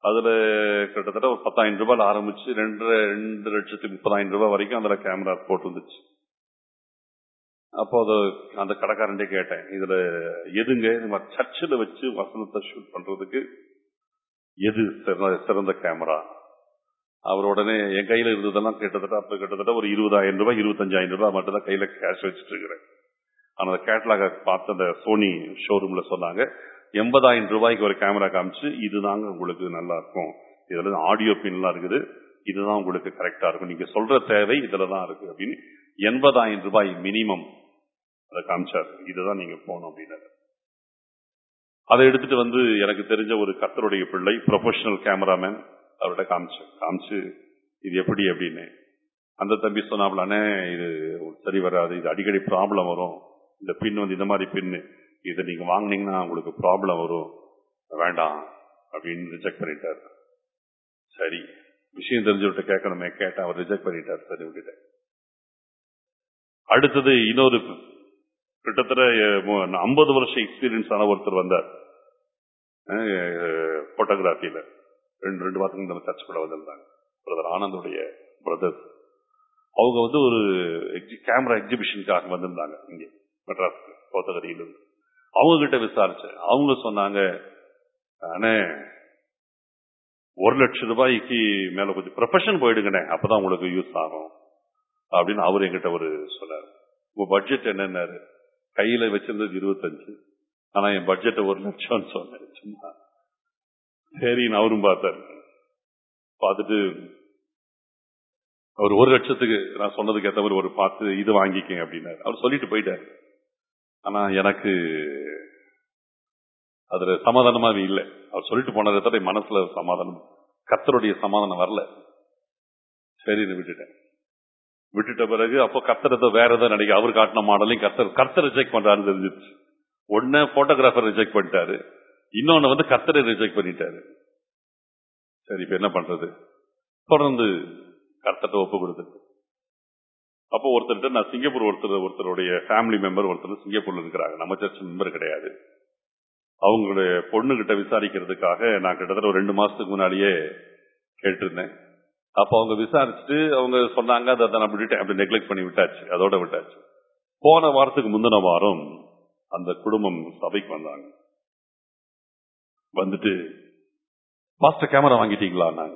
[SPEAKER 1] அதுல கிட்டத்தட்ட ஒரு பத்தாயிரம் ரூபாய் ஆரம்பிச்சு ரெண்டு ரெண்டு லட்சத்தி முப்பதாயிரம் ரூபாய் வரைக்கும் அதுல கேமரா போட்டு இருந்துச்சு அப்போ அது அந்த கடைக்காரன்டே கேட்டேன் இதுல எதுங்க நம்ம சர்ச்சில் வச்சு வசனத்தை ஷூட் பண்றதுக்கு எது சிறந்த சிறந்த கேமரா அவர் உடனே என் கையில இருந்ததெல்லாம் கிட்டத்தட்ட அப்ப கிட்டத்தட்ட ஒரு இருபதாயிரம் ரூபாய் இருபத்தஞ்சாயிரம் ரூபாய் மட்டும் தான் கையில கேஷ் வச்சுட்டு இருக்கிறேன் அந்த கேட்லாக பார்த்து அந்த சோனி ஷோரூம்ல சொன்னாங்க எண்பதாயிரம் ரூபாய்க்கு ஒரு கேமரா காமிச்சு இதுதாங்க உங்களுக்கு நல்லா இருக்கும் இதுல ஆடியோ பின்லாம் இருக்குது இதுதான் உங்களுக்கு கரெக்டா இருக்கும் நீங்க சொல்ற தேவை இதுல தான் இருக்கு அப்படின்னு எண்பதாயிரம் ரூபாய் மினிமம் அதை காமிச்சார் இதுதான் நீங்க போகணும் அப்படின்னாரு அதை எடுத்துட்டு வந்து எனக்கு தெரிஞ்ச ஒரு கத்தருடைய பிள்ளை ப்ரொஃபஷனல் கேமராமேன் அவர்கிட்ட காமிச்சு காமிச்சு இது எப்படி அப்படின்னு அந்த தம்பி சொன்னாப்லானே இது சரி வராது இது அடிக்கடி ப்ராப்ளம் வரும் இந்த பின் வந்து இந்த மாதிரி பின்னு இதை நீங்க வாங்குனீங்கன்னா உங்களுக்கு ப்ராப்ளம் வரும் வேண்டாம் அப்படின்னு ரிஜெக்ட் பண்ணிட்டார் சரி விஷயம் தெரிஞ்சவர்கிட்ட கேட்கணுமே கேட்டேன் அவர் ரிஜெக்ட் பண்ணிட்டார் சரி விட்டுட்டேன் அடுத்தது இன்னொரு கிட்டத்தட்ட ஐம்பது வருஷம் எக்ஸ்பீரியன்ஸ் ஆன ஒருத்தர் வந்தார் போட்டோகிராஃபியில ரெண்டு ரெண்டு வாரத்துக்கு நம்ம சர்ச் கூட வந்திருந்தாங்க பிரதர் ஆனந்துடைய பிரதர் அவங்க வந்து ஒரு கேமரா எக்ஸிபிஷனுக்காக வந்திருந்தாங்க இங்கே மெட்ராஸ் கோத்தகிரியிலிருந்து அவங்க கிட்ட விசாரிச்சேன் அவங்க சொன்னாங்க அண்ணே ஒரு லட்சம் ரூபாய்க்கு மேல கொஞ்சம் ப்ரொஃபஷன் போயிடுங்கண்ணே அப்பதான் உங்களுக்கு யூஸ் ஆகும் அப்படின்னு அவர் என்கிட்ட ஒரு சொன்னார் உங்க பட்ஜெட் என்னன்னாரு கையில வச்சிருந்தது இருபத்தஞ்சு ஆனா என் பட்ஜெட் ஒரு லட்சம்னு சொன்னேன் சும்மா சரின்னு அவரும் பார்த்தார் பார்த்துட்டு அவர் ஒரு லட்சத்துக்கு நான் சொன்னதுக்கு ஏற்ற மாதிரி ஒரு பார்த்து இது வாங்கிக்கங்க அப்படின்னாரு அவர் சொல்லிட்டு போயிட்டாரு ஆனா எனக்கு அதுல சமாதானமாவே இல்லை அவர் சொல்லிட்டு போனதை தவிர மனசுல சமாதானம் கத்தருடைய சமாதானம் வரல சரின்னு விட்டுட்டேன் விட்டுட்ட பிறகு அப்போ கத்தரத்தை வேற ஏதாவது நினைக்க அவர் காட்டின மாடலையும் கத்தர் கர்த்தர் ரிஜெக்ட் பண்றாருன்னு தெரிஞ்சிருச்சு ஒன்னு போட்டோகிராஃபர் ரிஜெக்ட் பண்ணிட்டாரு இன்னொன்னு வந்து கத்தரை ரிஜெக்ட் பண்ணிட்டாரு சரி இப்ப என்ன பண்றது தொடர்ந்து கர்த்தத்தை ஒப்பு கொடுத்துட்டு அப்போ ஒருத்தர்கிட்ட நான் சிங்கப்பூர் ஒருத்தர் ஒருத்தருடைய ஃபேமிலி மெம்பர் ஒருத்தர் சிங்கப்பூர்ல இருக்கிறாங்க நம்ம சர்ச் மெம்பர் கிடையாது அவங்களுடைய பொண்ணு கிட்ட விசாரிக்கிறதுக்காக நான் கிட்டத்தட்ட ஒரு ரெண்டு மாசத்துக்கு முன்னாடியே கேட்டிருந்தேன் அப்ப அவங்க விசாரிச்சுட்டு அவங்க சொன்னாங்க அதை நான் விட்டுட்டேன் அப்படி நெக்லெக்ட் பண்ணி விட்டாச்சு அதோட விட்டாச்சு போன வாரத்துக்கு முந்தின வாரம் அந்த குடும்பம் சபைக்கு வந்தாங்க வந்துட்டு மாஸ்டர் கேமரா வாங்கிட்டீங்களா நாங்க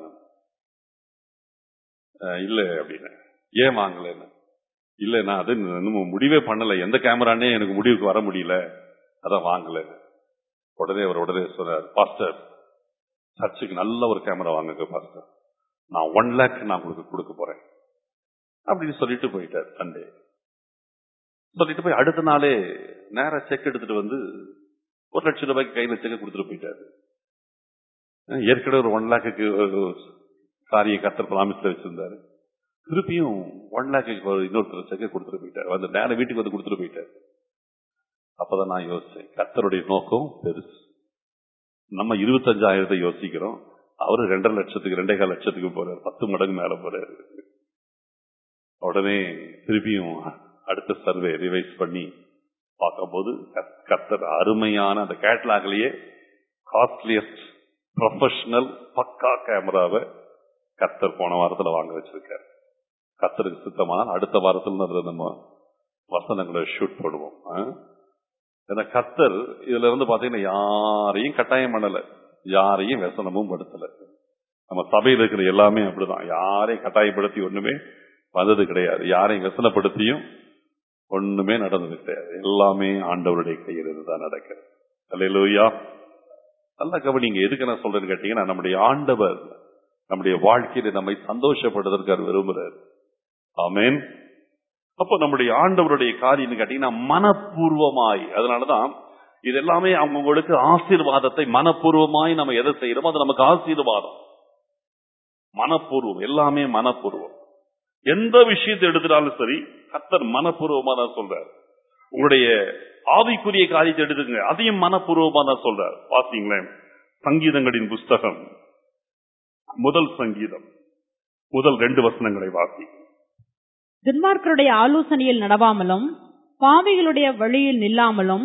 [SPEAKER 1] இல்ல அப்படின்னு ஏன் வாங்கலன்னு இல்ல நான் அது இன்னும் முடிவே பண்ணல எந்த கேமரானே எனக்கு முடிவுக்கு வர முடியல அதான் வாங்கல உடனே அவர் உடனே சொன்னார் பாஸ்டர் சர்ச்சுக்கு நல்ல ஒரு கேமரா வாங்குங்க பாஸ்டர் நான் ஒன் லேக் நான் உங்களுக்கு கொடுக்க போறேன் அப்படின்னு சொல்லிட்டு போயிட்டார் சண்டே சொல்லிட்டு போய் அடுத்த நாளே நேர செக் எடுத்துட்டு வந்து ஒரு லட்சம் ரூபாய்க்கு கையில செக் கொடுத்துட்டு போயிட்டாரு ஏற்கனவே ஒரு ஒன் லேக்குக்கு காரிய கத்தர் பிராமிஸ்ல வச்சிருந்தாரு திருப்பியும் ஒன் லேக்கு இன்னொருத்தர் செக்க கொடுத்துட்டு போயிட்டாரு வந்து நேரம் வீட்டுக்கு வந்து கொடுத்துட்டு போயிட்டாரு அப்பதான் நான் யோசிச்சேன் கத்தருடைய நோக்கம் பெருசு நம்ம இருபத்தஞ்சாயிரத்தை யோசிக்கிறோம் அவரு ரெண்டரை லட்சத்துக்கு ரெண்டே கால் லட்சத்துக்கு போறாரு பத்து மடங்கு மேல போறாரு உடனே திருப்பியும் அடுத்த சர்வே ரிவைஸ் பண்ணி பார்க்கும்போது கத்தர் அருமையான அந்த கேட்லாக்லயே காஸ்ட்லியஸ்ட் ப்ரொஃபஷனல் பக்கா கேமராவை கத்தர் போன வாரத்துல வாங்க வச்சிருக்காரு கத்தருக்கு சித்தமான அடுத்த வாரத்துல அதுல நம்ம வசனங்களை ஷூட் பண்ணுவோம் ஏன்னா கத்தர் இதுல இருந்து பாத்தீங்கன்னா யாரையும் கட்டாயம் பண்ணல யாரையும் व्यसனமும் படுத்தல நம்ம சபையில் இருக்கிற எல்லாமே அப்படிதான் யாரையும் கட்டாயப்படுத்தி ஒண்ணுமே வந்தது கிடையாது யாரையும் व्यसனப்படுத்தியும் ஒண்ணுமே நடந்தது கிடையாது எல்லாமே ஆண்டவருடைய கையில் தான் நடக்கிறது அல்லையா நல்ல கவனிங்க எதுக்கு நான் சொல்றேன்னு கேட்டீங்கன்னா நம்முடைய ஆண்டவர் நம்முடைய வாழ்க்கையில நம்மை சந்தோஷப்படுவதற்கு அவர் விரும்புறார் ஆமேன் அப்போ நம்முடைய ஆண்டவருடைய காரியம் கேட்டீங்கன்னா மனப்பூர்வமாய் அதனாலதான் இது எல்லாமே அவங்களுக்கு ஆசீர்வாதத்தை மனப்பூர்வமாய் நம்ம எதை செய்யறோமோ அது நமக்கு ஆசீர்வாதம் மனப்பூர்வம் எல்லாமே மனப்பூர்வம் எந்த விஷயத்தை எடுத்துட்டாலும் சரி கத்தர் மனப்பூர்வமா தான் சொல்றார் உங்களுடைய ஆவிக்குரிய காரியத்தை எடுத்துங்க அதையும் மனப்பூர்வமா தான் சொல்றார் பாத்தீங்களேன் சங்கீதங்களின் புஸ்தகம் முதல் சங்கீதம் முதல் ரெண்டு வசனங்களை வாசி
[SPEAKER 2] துன்மார்க்கருடைய ஆலோசனையில் நடவாமலும் பாவிகளுடைய வழியில் நில்லாமலும்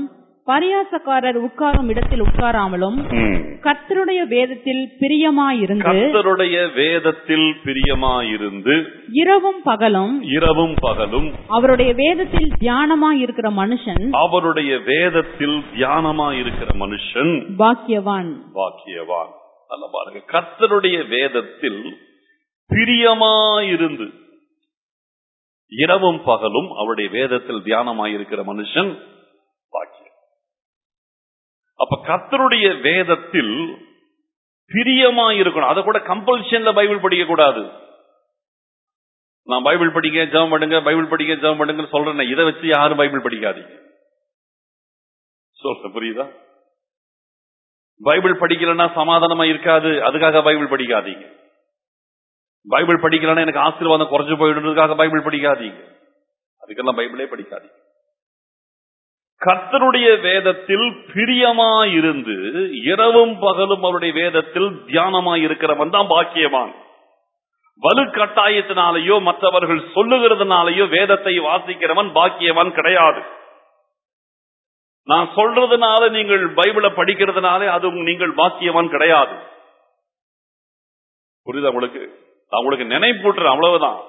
[SPEAKER 2] பரியாசக்காரர் உட்காரும் இடத்தில் உட்காராமலும்
[SPEAKER 1] ம்.
[SPEAKER 2] கர்த்தருடைய வேதத்தில் பிரியமாயிருந்து
[SPEAKER 1] கர்த்தருடைய வேதத்தில் பிரியமாயிருந்து
[SPEAKER 2] இரவும் பகலும்
[SPEAKER 1] இரவும் பகலும்
[SPEAKER 2] அவருடைய வேதத்தில் தியானமாயிருக்கிற மனுஷன்
[SPEAKER 1] அவருடைய வேதத்தில் தியானமாயிருக்கிற மனுஷன்
[SPEAKER 2] பாக்கியவான்
[SPEAKER 1] பாக்கியவான் நல்ல பாருங்க கர்த்தருடைய வேதத்தில் பிரியமாயிருந்து இரவும் பகலும் அவருடைய வேதத்தில் தியானமாயிருக்கிற மனுஷன் பாக்கியம் அப்ப கர்த்தருடைய வேதத்தில் பிரியமாயிருக்கணும் அதை கூட கம்பல்ஷன்ல பைபிள் படிக்க கூடாது நான் பைபிள் படிக்க ஜெபம் பண்ணுங்க பைபிள் படிக்க ஜெபம் பண்ணுங்கன்னு சொல்றேன் இதை வச்சு யாரும் பைபிள் படிக்காதீங்க சொல்றேன் புரியுதா பைபிள் படிக்கலன்னா சமாதானமா இருக்காது அதுக்காக பைபிள் படிக்காதீங்க பைபிள் படிக்கலன்னா எனக்கு ஆசீர்வாதம் குறைஞ்சு போயிடுறதுக்காக பைபிள் படிக்காதீங்க அதுக்கெல்லாம் பைபிளே படிக்காதீங்க கர்த்தருடைய வேதத்தில் பிரியமாயிருந்து இரவும் பகலும் அவருடைய வேதத்தில் தியானமாயிருக்கிறவன் தான் பாக்கியவான் வலுக்கட்டாயத்தினாலேயோ மற்றவர்கள் சொல்லுகிறதுனாலேயோ வேதத்தை வாசிக்கிறவன் பாக்கியவான் கிடையாது நான் சொல்றதுனால நீங்கள் பைபிளை படிக்கிறதுனாலே அது உங்க- நீங்கள் பாக்கியவான் கிடையாது புரியுதா உங்களுக்கு நான் உங்களுக்கு நினைப்பூட்டுறேன் அவ்வளவுதான்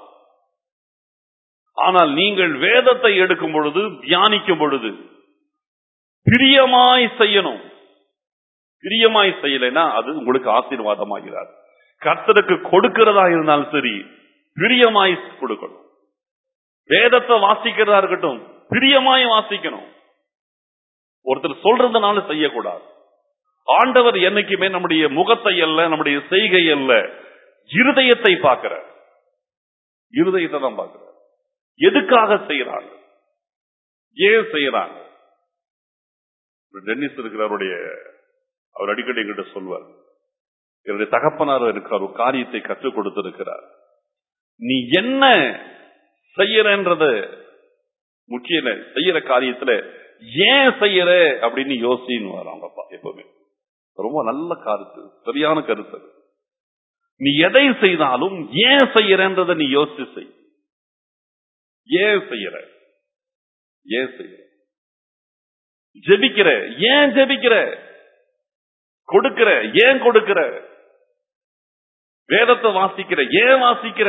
[SPEAKER 1] ஆனால் நீங்கள் வேதத்தை எடுக்கும் பொழுது தியானிக்கும் பொழுது பிரியமாய் செய்யணும் பிரியமாய் செய்யலைன்னா அது உங்களுக்கு ஆசீர்வாதமாகிறார் கர்த்தருக்கு கொடுக்கிறதா இருந்தாலும் சரி பிரியமாய் கொடுக்கணும் வேதத்தை வாசிக்கிறதா இருக்கட்டும் பிரியமாய் வாசிக்கணும் ஒருத்தர் சொல்றதுனால செய்யக்கூடாது ஆண்டவர் என்னைக்குமே நம்முடைய முகத்தை அல்ல நம்முடைய செய்கை அல்ல இருதயத்தை பார்க்கிறார் இருதயத்தை தான் பார்க்கிறார் எதுக்காக செய்யறாங்க ஏன் செய்யறாங்க ஒரு டென்னிஸ் இருக்கிறவருடைய அவர் அடிக்கடி என்கிட்ட சொல்வார் என்னுடைய தகப்பனார் இருக்கிறார் ஒரு காரியத்தை கற்றுக் கொடுத்திருக்கிறார் நீ என்ன செய்யறன்றது முக்கியம் இல்ல. செய்யற காரியத்துல ஏன் செய்யற அப்படின்னு யோசின்னு வராங்க அப்பா எப்பவுமே ரொம்ப நல்ல கருத்து சரியான கருத்து அது. நீ எதை செய்தாலும் ஏன் செய்யறன்றத நீ யோசிச்சு செய் ஏன் செய்யற ஏன் செய்யற ஜெபிக்கிற ஏன் ஜெபிக்கிற கொடுக்கிற ஏன் கொடுக்கிற வேதத்தை வாசிக்கிற ஏன் வாசிக்கிற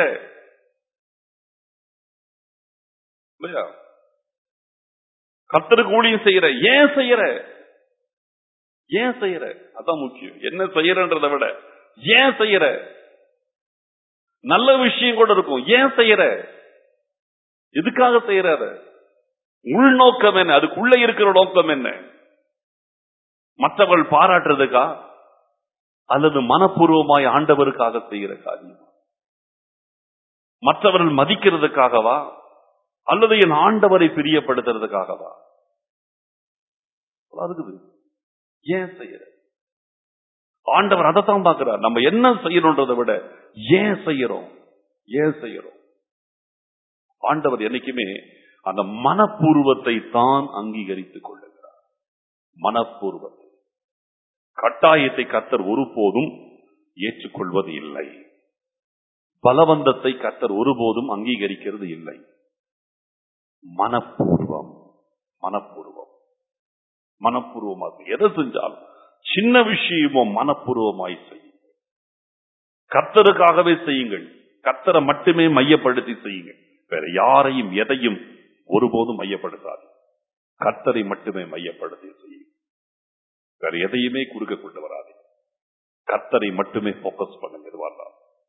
[SPEAKER 1] இல்லையா கர்த்தருக்கு ஊழியம் செய்யற ஏன் செய்யற ஏன் செய்யற அதான் முக்கியம் என்ன செய்யறன்றதை விட ஏன் செய்யற நல்ல விஷயம் கூட இருக்கும் ஏன் செய்யற எதுக்காக செய்யற அத உள்நோக்கம் என்ன அதுக்குள்ள இருக்கிற நோக்கம் என்ன மற்றவர்கள் பாராட்டுறதுக்கா அல்லது மனப்பூர்வமாய் ஆண்டவருக்காக செய்கிற காரியம் மற்றவர்கள் மதிக்கிறதுக்காகவா அல்லது என் ஆண்டவரை பிரியப்படுத்துறதுக்காகவா இருக்குது ஏன் செய்யற ஆண்டவர் அதைத்தான் பார்க்கிறார் நம்ம என்ன செய்யணுன்றதை விட ஏன் செய்யறோம் ஏன் செய்யறோம் ஆண்டவர் என்னைக்குமே அந்த மனப்பூர்வத்தை தான் அங்கீகரித்துக் கொள்ளுகிறார் மனப்பூர்வத்தை கட்டாயத்தை கத்தர் ஒருபோதும் ஏற்றுக்கொள்வது இல்லை பலவந்தத்தை கத்தர் ஒருபோதும் அங்கீகரிக்கிறது இல்லை மனப்பூர்வம் மனப்பூர்வம் மனப்பூர்வமாக எதை செஞ்சாலும் சின்ன விஷயமோ மனப்பூர்வமாய் செய்யுங்கள் கர்த்தருக்காகவே செய்யுங்கள் கர்த்தரை மட்டுமே மையப்படுத்தி செய்யுங்கள் வேற யாரையும் எதையும் ஒருபோதும் மையப்படுத்தாது கர்த்தரை மட்டுமே மையப்படுத்தி செய்யுங்கள் வேற எதையுமே குறுக்க கொண்டு வராது கர்த்தரை மட்டுமே போக்கஸ் பண்ணுங்க எதுவாக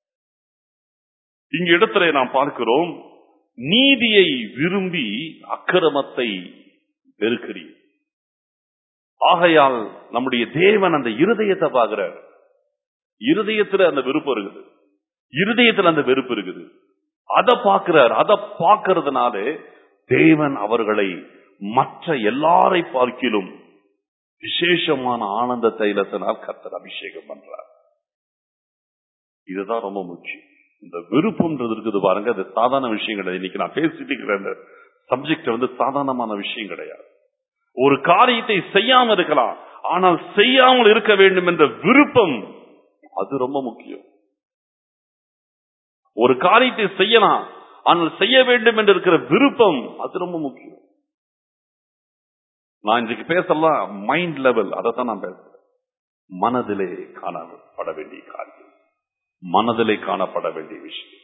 [SPEAKER 1] இங்க இடத்துல நாம் பார்க்கிறோம் நீதியை விரும்பி அக்கிரமத்தை வெறுக்கிறீர் ஆகையால் நம்முடைய தேவன் அந்த இருதயத்தை பார்க்கிறார் இருதயத்துல அந்த விருப்பம் இருக்குது இருதயத்துல அந்த வெறுப்பு இருக்குது அதை பார்க்கிறார் அதை பார்க்கறதுனால தேவன் அவர்களை மற்ற எல்லாரை பார்க்கிலும் விசேஷமான ஆனந்த தைலத்தினால் கர்த்தர் அபிஷேகம் பண்றார் இதுதான் ரொம்ப முக்கியம் இந்த விருப்பம்ன்றது இருக்குது பாருங்க அது சாதாரண விஷயம் கிடையாது இன்னைக்கு நான் பேசிட்டு இருக்கிற அந்த சப்ஜெக்ட் வந்து சாதாரணமான விஷயம் கிடையாது ஒரு காரியத்தை செய்யாம இருக்கலாம் ஆனால் செய்யாமல் இருக்க வேண்டும் என்ற விருப்பம் அது ரொம்ப முக்கியம் ஒரு காரியத்தை செய்யலாம் ஆனால் செய்ய வேண்டும் என்று இருக்கிற விருப்பம் அது ரொம்ப முக்கியம் நான் இன்றைக்கு பேசலாம் மைண்ட் லெவல் அதைத்தான் நான் பேசுறேன் மனதிலே காணப்பட வேண்டிய காரியம் மனதிலே காணப்பட வேண்டிய விஷயம்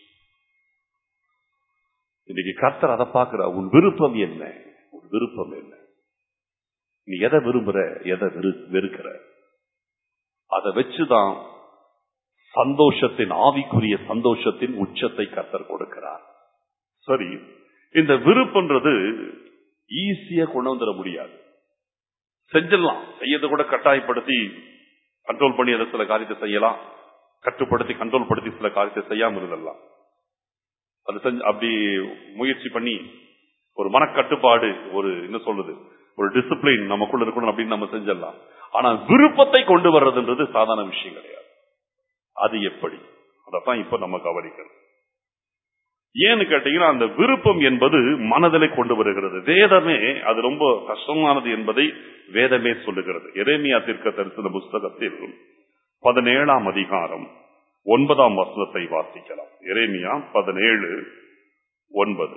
[SPEAKER 1] இன்னைக்கு கர்த்தர் அதை பார்க்கிற உன் விருப்பம் என்ன உன் விருப்பம் என்ன நீ எதை விரும்புற எதை வெறு- வெறுக்கிற அதை வச்சுதான் சந்தோஷத்தின் ஆவிக்குரிய சந்தோஷத்தின் உச்சத்தை கர்த்தர் கொடுக்கிறார் சரி இந்த விருப்பன்றது ஈஸியா கொண்டு வந்துட முடியாது செஞ்சிடலாம் செய்யறத கூட கட்டாயப்படுத்தி கண்ட்ரோல் பண்ணி அதை சில காரியத்தை செய்யலாம் கட்டுப்படுத்தி கண்ட்ரோல் படுத்தி சில காரியத்தை செய்யாம இருந்தலாம் அது செஞ்சு அப்படி முயற்சி பண்ணி ஒரு மனக்கட்டுப்பாடு ஒரு என்ன சொல்றது ஒரு டிசிப்ளின் நமக்குள்ள இருக்கணும் அப்படின்னு நம்ம செஞ்சிடலாம் ஆனா விருப்பத்தை கொண்டு வர்றதுன்றது சாதாரண விஷயம் கிடையாது அது எப்படி அதான் இப்ப நம்ம கவனிக்கணும் ஏன்னு கேட்டீங்கன்னா அந்த விருப்பம் என்பது மனதிலே கொண்டு வருகிறது வேதமே அது ரொம்ப கஷ்டமானது என்பதை வேதமே சொல்லுகிறது எரேமியா தீர்க்க தரிசன புஸ்தகத்தில் பதினேழாம் அதிகாரம் ஒன்பதாம் வசனத்தை வாசிக்கலாம் எரேமியா பதினேழு ஒன்பது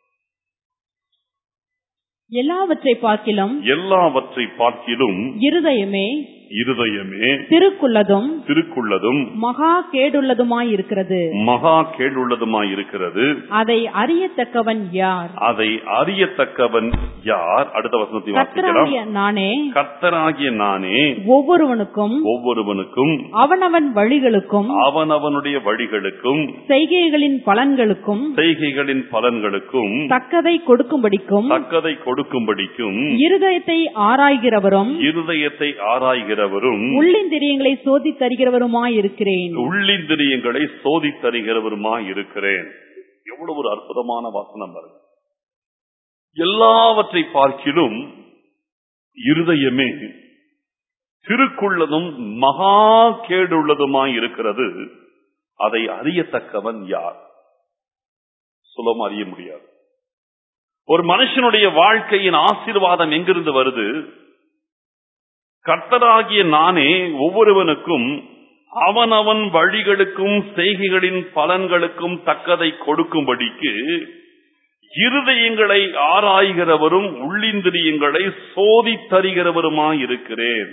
[SPEAKER 2] எல்லாவற்றை பார்க்கிலும்
[SPEAKER 1] எல்லாவற்றை பார்க்கிலும்
[SPEAKER 2] இருதயமே
[SPEAKER 1] இருதயமே
[SPEAKER 2] திருக்குள்ளதும்
[SPEAKER 1] திருக்குள்ளதும்
[SPEAKER 2] மகா கேடுள்ளதுமாயிருக்கிறது
[SPEAKER 1] மகா கேடுள்ளதுமாய் இருக்கிறது
[SPEAKER 2] அதை அறியத்தக்கவன் யார்
[SPEAKER 1] அதை அறியத்தக்கவன் யார் அடுத்த வசனத்தை வாசிக்கலாம்
[SPEAKER 2] கர்த்தராகிய நானே
[SPEAKER 1] கர்த்தராகிய நானே
[SPEAKER 2] ஒவ்வொருவனுக்கும்
[SPEAKER 1] ஒவ்வொருவனுக்கும்
[SPEAKER 2] அவனவன் வழிகளுக்கும்
[SPEAKER 1] அவனவனுடைய வழிகளுக்கும்
[SPEAKER 2] செய்கைகளின் பலன்களுக்கும்
[SPEAKER 1] செய்கைகளின் பலன்களுக்கும்
[SPEAKER 2] தக்கதை கொடுக்கும்படிக்கும்
[SPEAKER 1] தக்கதை கொடுக்கும்படிக்கும்
[SPEAKER 2] இருதயத்தை ஆராய்கிறவரும்
[SPEAKER 1] இருதயத்தை ஆராய்கிறவரும்
[SPEAKER 2] உள்ளிந்திரியங்களை சோதித் தருகிறவருமாயிருக்கிறேன்
[SPEAKER 1] உள்ளிந்திரியங்களை சோதித்தருகிறவருமாய் இருக்கிறேன் எவ்வளவு ஒரு அற்புதமான வாசனம் பாருங்க எல்லாவற்றை பார்க்கிலும் இருதயமே திருக்குள்ளதும் மகா கேடுள்ளதுமாய் இருக்கிறது அதை அறியத்தக்கவன் யார் சுலபம் அறிய முடியாது ஒரு மனுஷனுடைய வாழ்க்கையின் ஆசீர்வாதம் எங்கிருந்து வருது கர்த்தராகிய நானே ஒவ்வொருவனுக்கும் அவனவன் வழிகளுக்கும் செய்கைகளின் பலன்களுக்கும் தக்கதை கொடுக்கும்படிக்கு இருதயங்களை ஆராய்கிறவரும் உள்ளிந்திரியங்களை சோதித்தருகிறவருமாயிருக்கிறேன்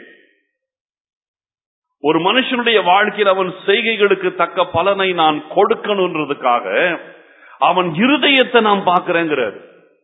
[SPEAKER 1] ஒரு மனுஷனுடைய வாழ்க்கையில் அவன் செய்கைகளுக்கு தக்க பலனை நான் கொடுக்கணுன்றதுக்காக அவன் இருதயத்தை நான் பார்க்கிறேங்கிறார்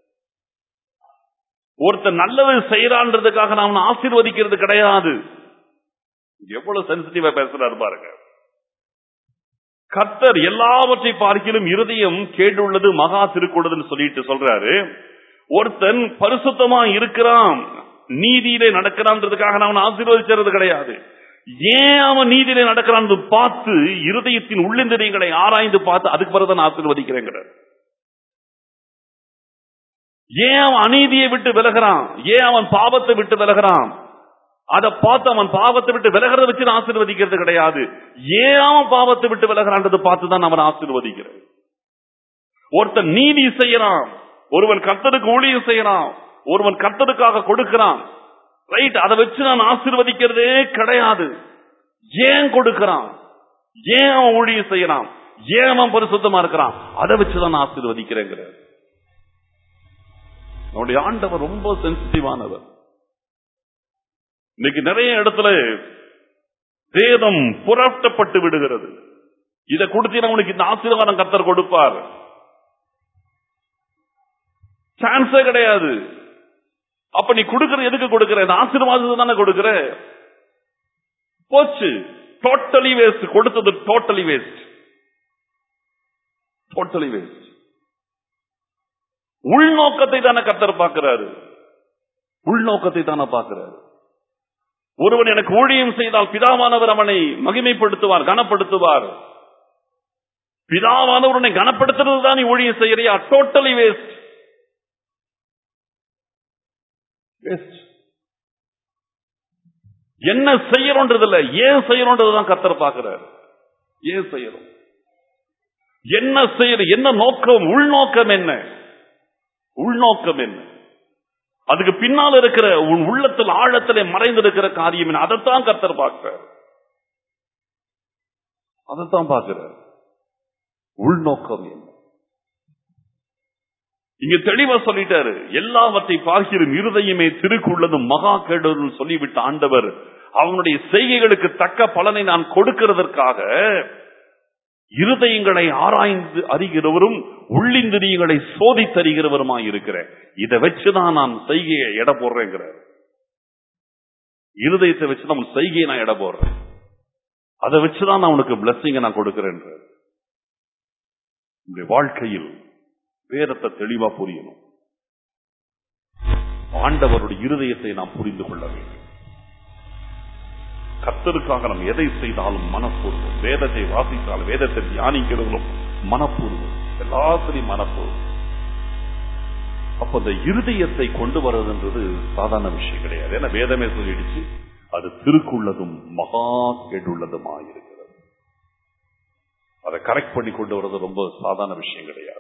[SPEAKER 1] ஒருத்தன் நல்லது செய்யறான்றதுக்காக நான் அவனை ஆசீர்வதிக்கிறது கிடையாது எவ்வளவு சென்சிட்டிவா பேசுறாரு பாருங்க கர்த்தர் எல்லாவற்றை பார்க்கிலும் இருதயம் கேட்டுள்ளது மகா திருக்குள்ளதுன்னு சொல்லிட்டு சொல்றாரு ஒருத்தன் பரிசுத்தமா இருக்கிறான் நீதியிலே நடக்கிறான்றதுக்காக நான் அவனை ஆசீர்வதிக்கிறது கிடையாது ஏன் அவன் நீதியிலே நடக்கிறான் பார்த்து இருதயத்தின் உள்ளிந்திரியங்களை ஆராய்ந்து பார்த்து அதுக்கு பிறகு நான் ஆசீர்வதிக்கிறேங்கிறார் ஏன் அவன் அநீதியை விட்டு விலகிறான் ஏன் அவன் பாவத்தை விட்டு விலகிறான் அதை பார்த்து அவன் பாவத்தை விட்டு விலகிறத வச்சு நான் ஆசீர்வதிக்கிறது கிடையாது ஏன் அவன் பாவத்தை விட்டு விலகிறான்றது பார்த்து தான் அவன் ஆசீர்வதிக்கிறேன் ஒருத்தன் நீதி செய்யறான் ஒருவன் கர்த்தருக்கு ஊழியம் செய்யறான் ஒருவன் கர்த்தருக்காக கொடுக்கிறான் ரைட் அதை வச்சு நான் ஆசீர்வதிக்கிறதே கிடையாது ஏன் கொடுக்கிறான் ஏன் அவன் ஊழியம் செய்யறான் ஏன் அவன் பரிசுத்தமா இருக்கிறான் அதை வச்சுதான் நான் ஆசீர்வதிக்கிறேங்கிறார் நம்முடைய ஆண்டவர் ரொம்ப சென்சிட்டிவானவர் இன்னைக்கு நிறைய இடத்துல வேதம் புரட்டப்பட்டு விடுகிறது இதை கொடுத்தீங்கன்னா உனக்கு இந்த ஆசீர்வாதம் கத்தர் கொடுப்பார் சான்ஸே கிடையாது அப்ப நீ கொடுக்கற எதுக்கு கொடுக்கற இந்த ஆசீர்வாதத்தை தானே கொடுக்கற போச்சு டோட்டலி வேஸ்ட் கொடுத்தது டோட்டலி வேஸ்ட் டோட்டலி வேஸ்ட் உள்நோக்கத்தை தானே கத்தர் பார்க்கிறாரு உள்நோக்கத்தை தானே பார்க்கிறாரு ஒருவன் எனக்கு ஊழியம் செய்தால் பிதாவானவர் அவனை மகிமைப்படுத்துவார் கனப்படுத்துவார் பிதாவானவர் உன்னை கனப்படுத்துறது தான் நீ ஊழியம் செய்யறியா டோட்டலி வேஸ்ட் வேஸ்ட் என்ன செய்யறோன்றது இல்ல ஏன் செய்யறோன்றதுதான் கத்தர் பார்க்கிறார் ஏன் செய்யறோம் என்ன செய்யற என்ன நோக்கம் உள்நோக்கம் என்ன உள்நோக்கம் என்ன அதுக்கு பின்னால் இருக்கிற உன் உள்ளத்தில் ஆழத்திலே மறைந்திருக்கிற காரியம் என்ன அதைத்தான் கத்தர் பார்க்கிறார் அதைத்தான் பார்க்கிறார் உள்நோக்கம் என்ன இங்க தெளிவா சொல்லிட்டாரு எல்லாவற்றை பார்க்கிறோம் இருதயமே திருக்குள்ளதும் மகா கேடு சொல்லிவிட்ட ஆண்டவர் அவனுடைய செய்கைகளுக்கு தக்க பலனை நான் கொடுக்கிறதற்காக இருதயங்களை ஆராய்ந்து அறிகிறவரும் உள்ளிந்திரியங்களை சோதித்தறிகிறவருமாய் இருக்கிறேன் இதை வச்சுதான் நான் செய்கையை எடை போடுறேங்கிறார் இருதயத்தை வச்சுதான் உன் செய்கையை நான் எடை போடுறேன் அதை வச்சுதான் நான் உனக்கு பிளஸ்ஸிங்க நான் கொடுக்கிறேன் உங்களுடைய வாழ்க்கையில் வேதத்தை தெளிவா புரியணும் ஆண்டவருடைய இருதயத்தை நாம் புரிந்து கொள்ள வேண்டும் கர்த்தருக்காக நாம் எதை செய்தாலும் மனப்பூர்வம் வேதத்தை வாசித்தாலும் வேதத்தை தியானிக்கிறவங்களும் மனப்பூர்வம் எல்லாத்திலையும் மனப்பூர்வம் அப்ப அந்த இருதயத்தை கொண்டு வர்றதுன்றது சாதாரண விஷயம் கிடையாது ஏன்னா வேதமே சொல்லிடுச்சு அது திருக்குள்ளதும் மகா கேடுள்ளதுமாயிருக்கிறது அதை கரெக்ட் பண்ணி கொண்டு வர்றது ரொம்ப சாதாரண விஷயம் கிடையாது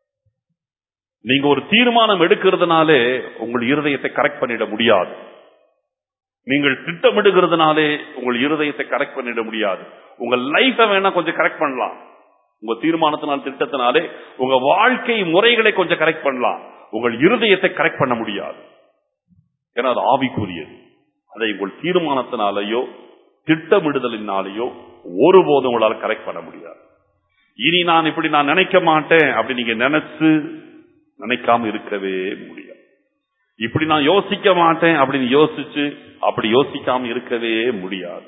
[SPEAKER 1] நீங்க ஒரு தீர்மானம் எடுக்கிறதுனாலே உங்கள் இருதயத்தை கரெக்ட் பண்ணிட முடியாது நீங்கள் திட்டமிடுகிறதுனாலே உங்கள் இருதயத்தை கரெக்ட் பண்ணிட முடியாது உங்க லைஃபை வேணா கொஞ்சம் கரெக்ட் பண்ணலாம் உங்க தீர்மானத்தினால் திட்டத்தினாலே உங்க வாழ்க்கை முறைகளை கொஞ்சம் கரெக்ட் பண்ணலாம் உங்கள் இருதயத்தை கரெக்ட் பண்ண முடியாது ஏன்னா அது ஆவிக்குரியது அதை உங்கள் தீர்மானத்தினாலேயோ திட்டமிடுதலினாலேயோ ஒருபோதும் உங்களால் கரெக்ட் பண்ண முடியாது இனி நான் இப்படி நான் நினைக்க மாட்டேன் அப்படி நீங்க நினைச்சு நினைக்காம இருக்கவே முடியாது இப்படி நான் யோசிக்க மாட்டேன் அப்படின்னு யோசிச்சு அப்படி யோசிக்காம இருக்கவே முடியாது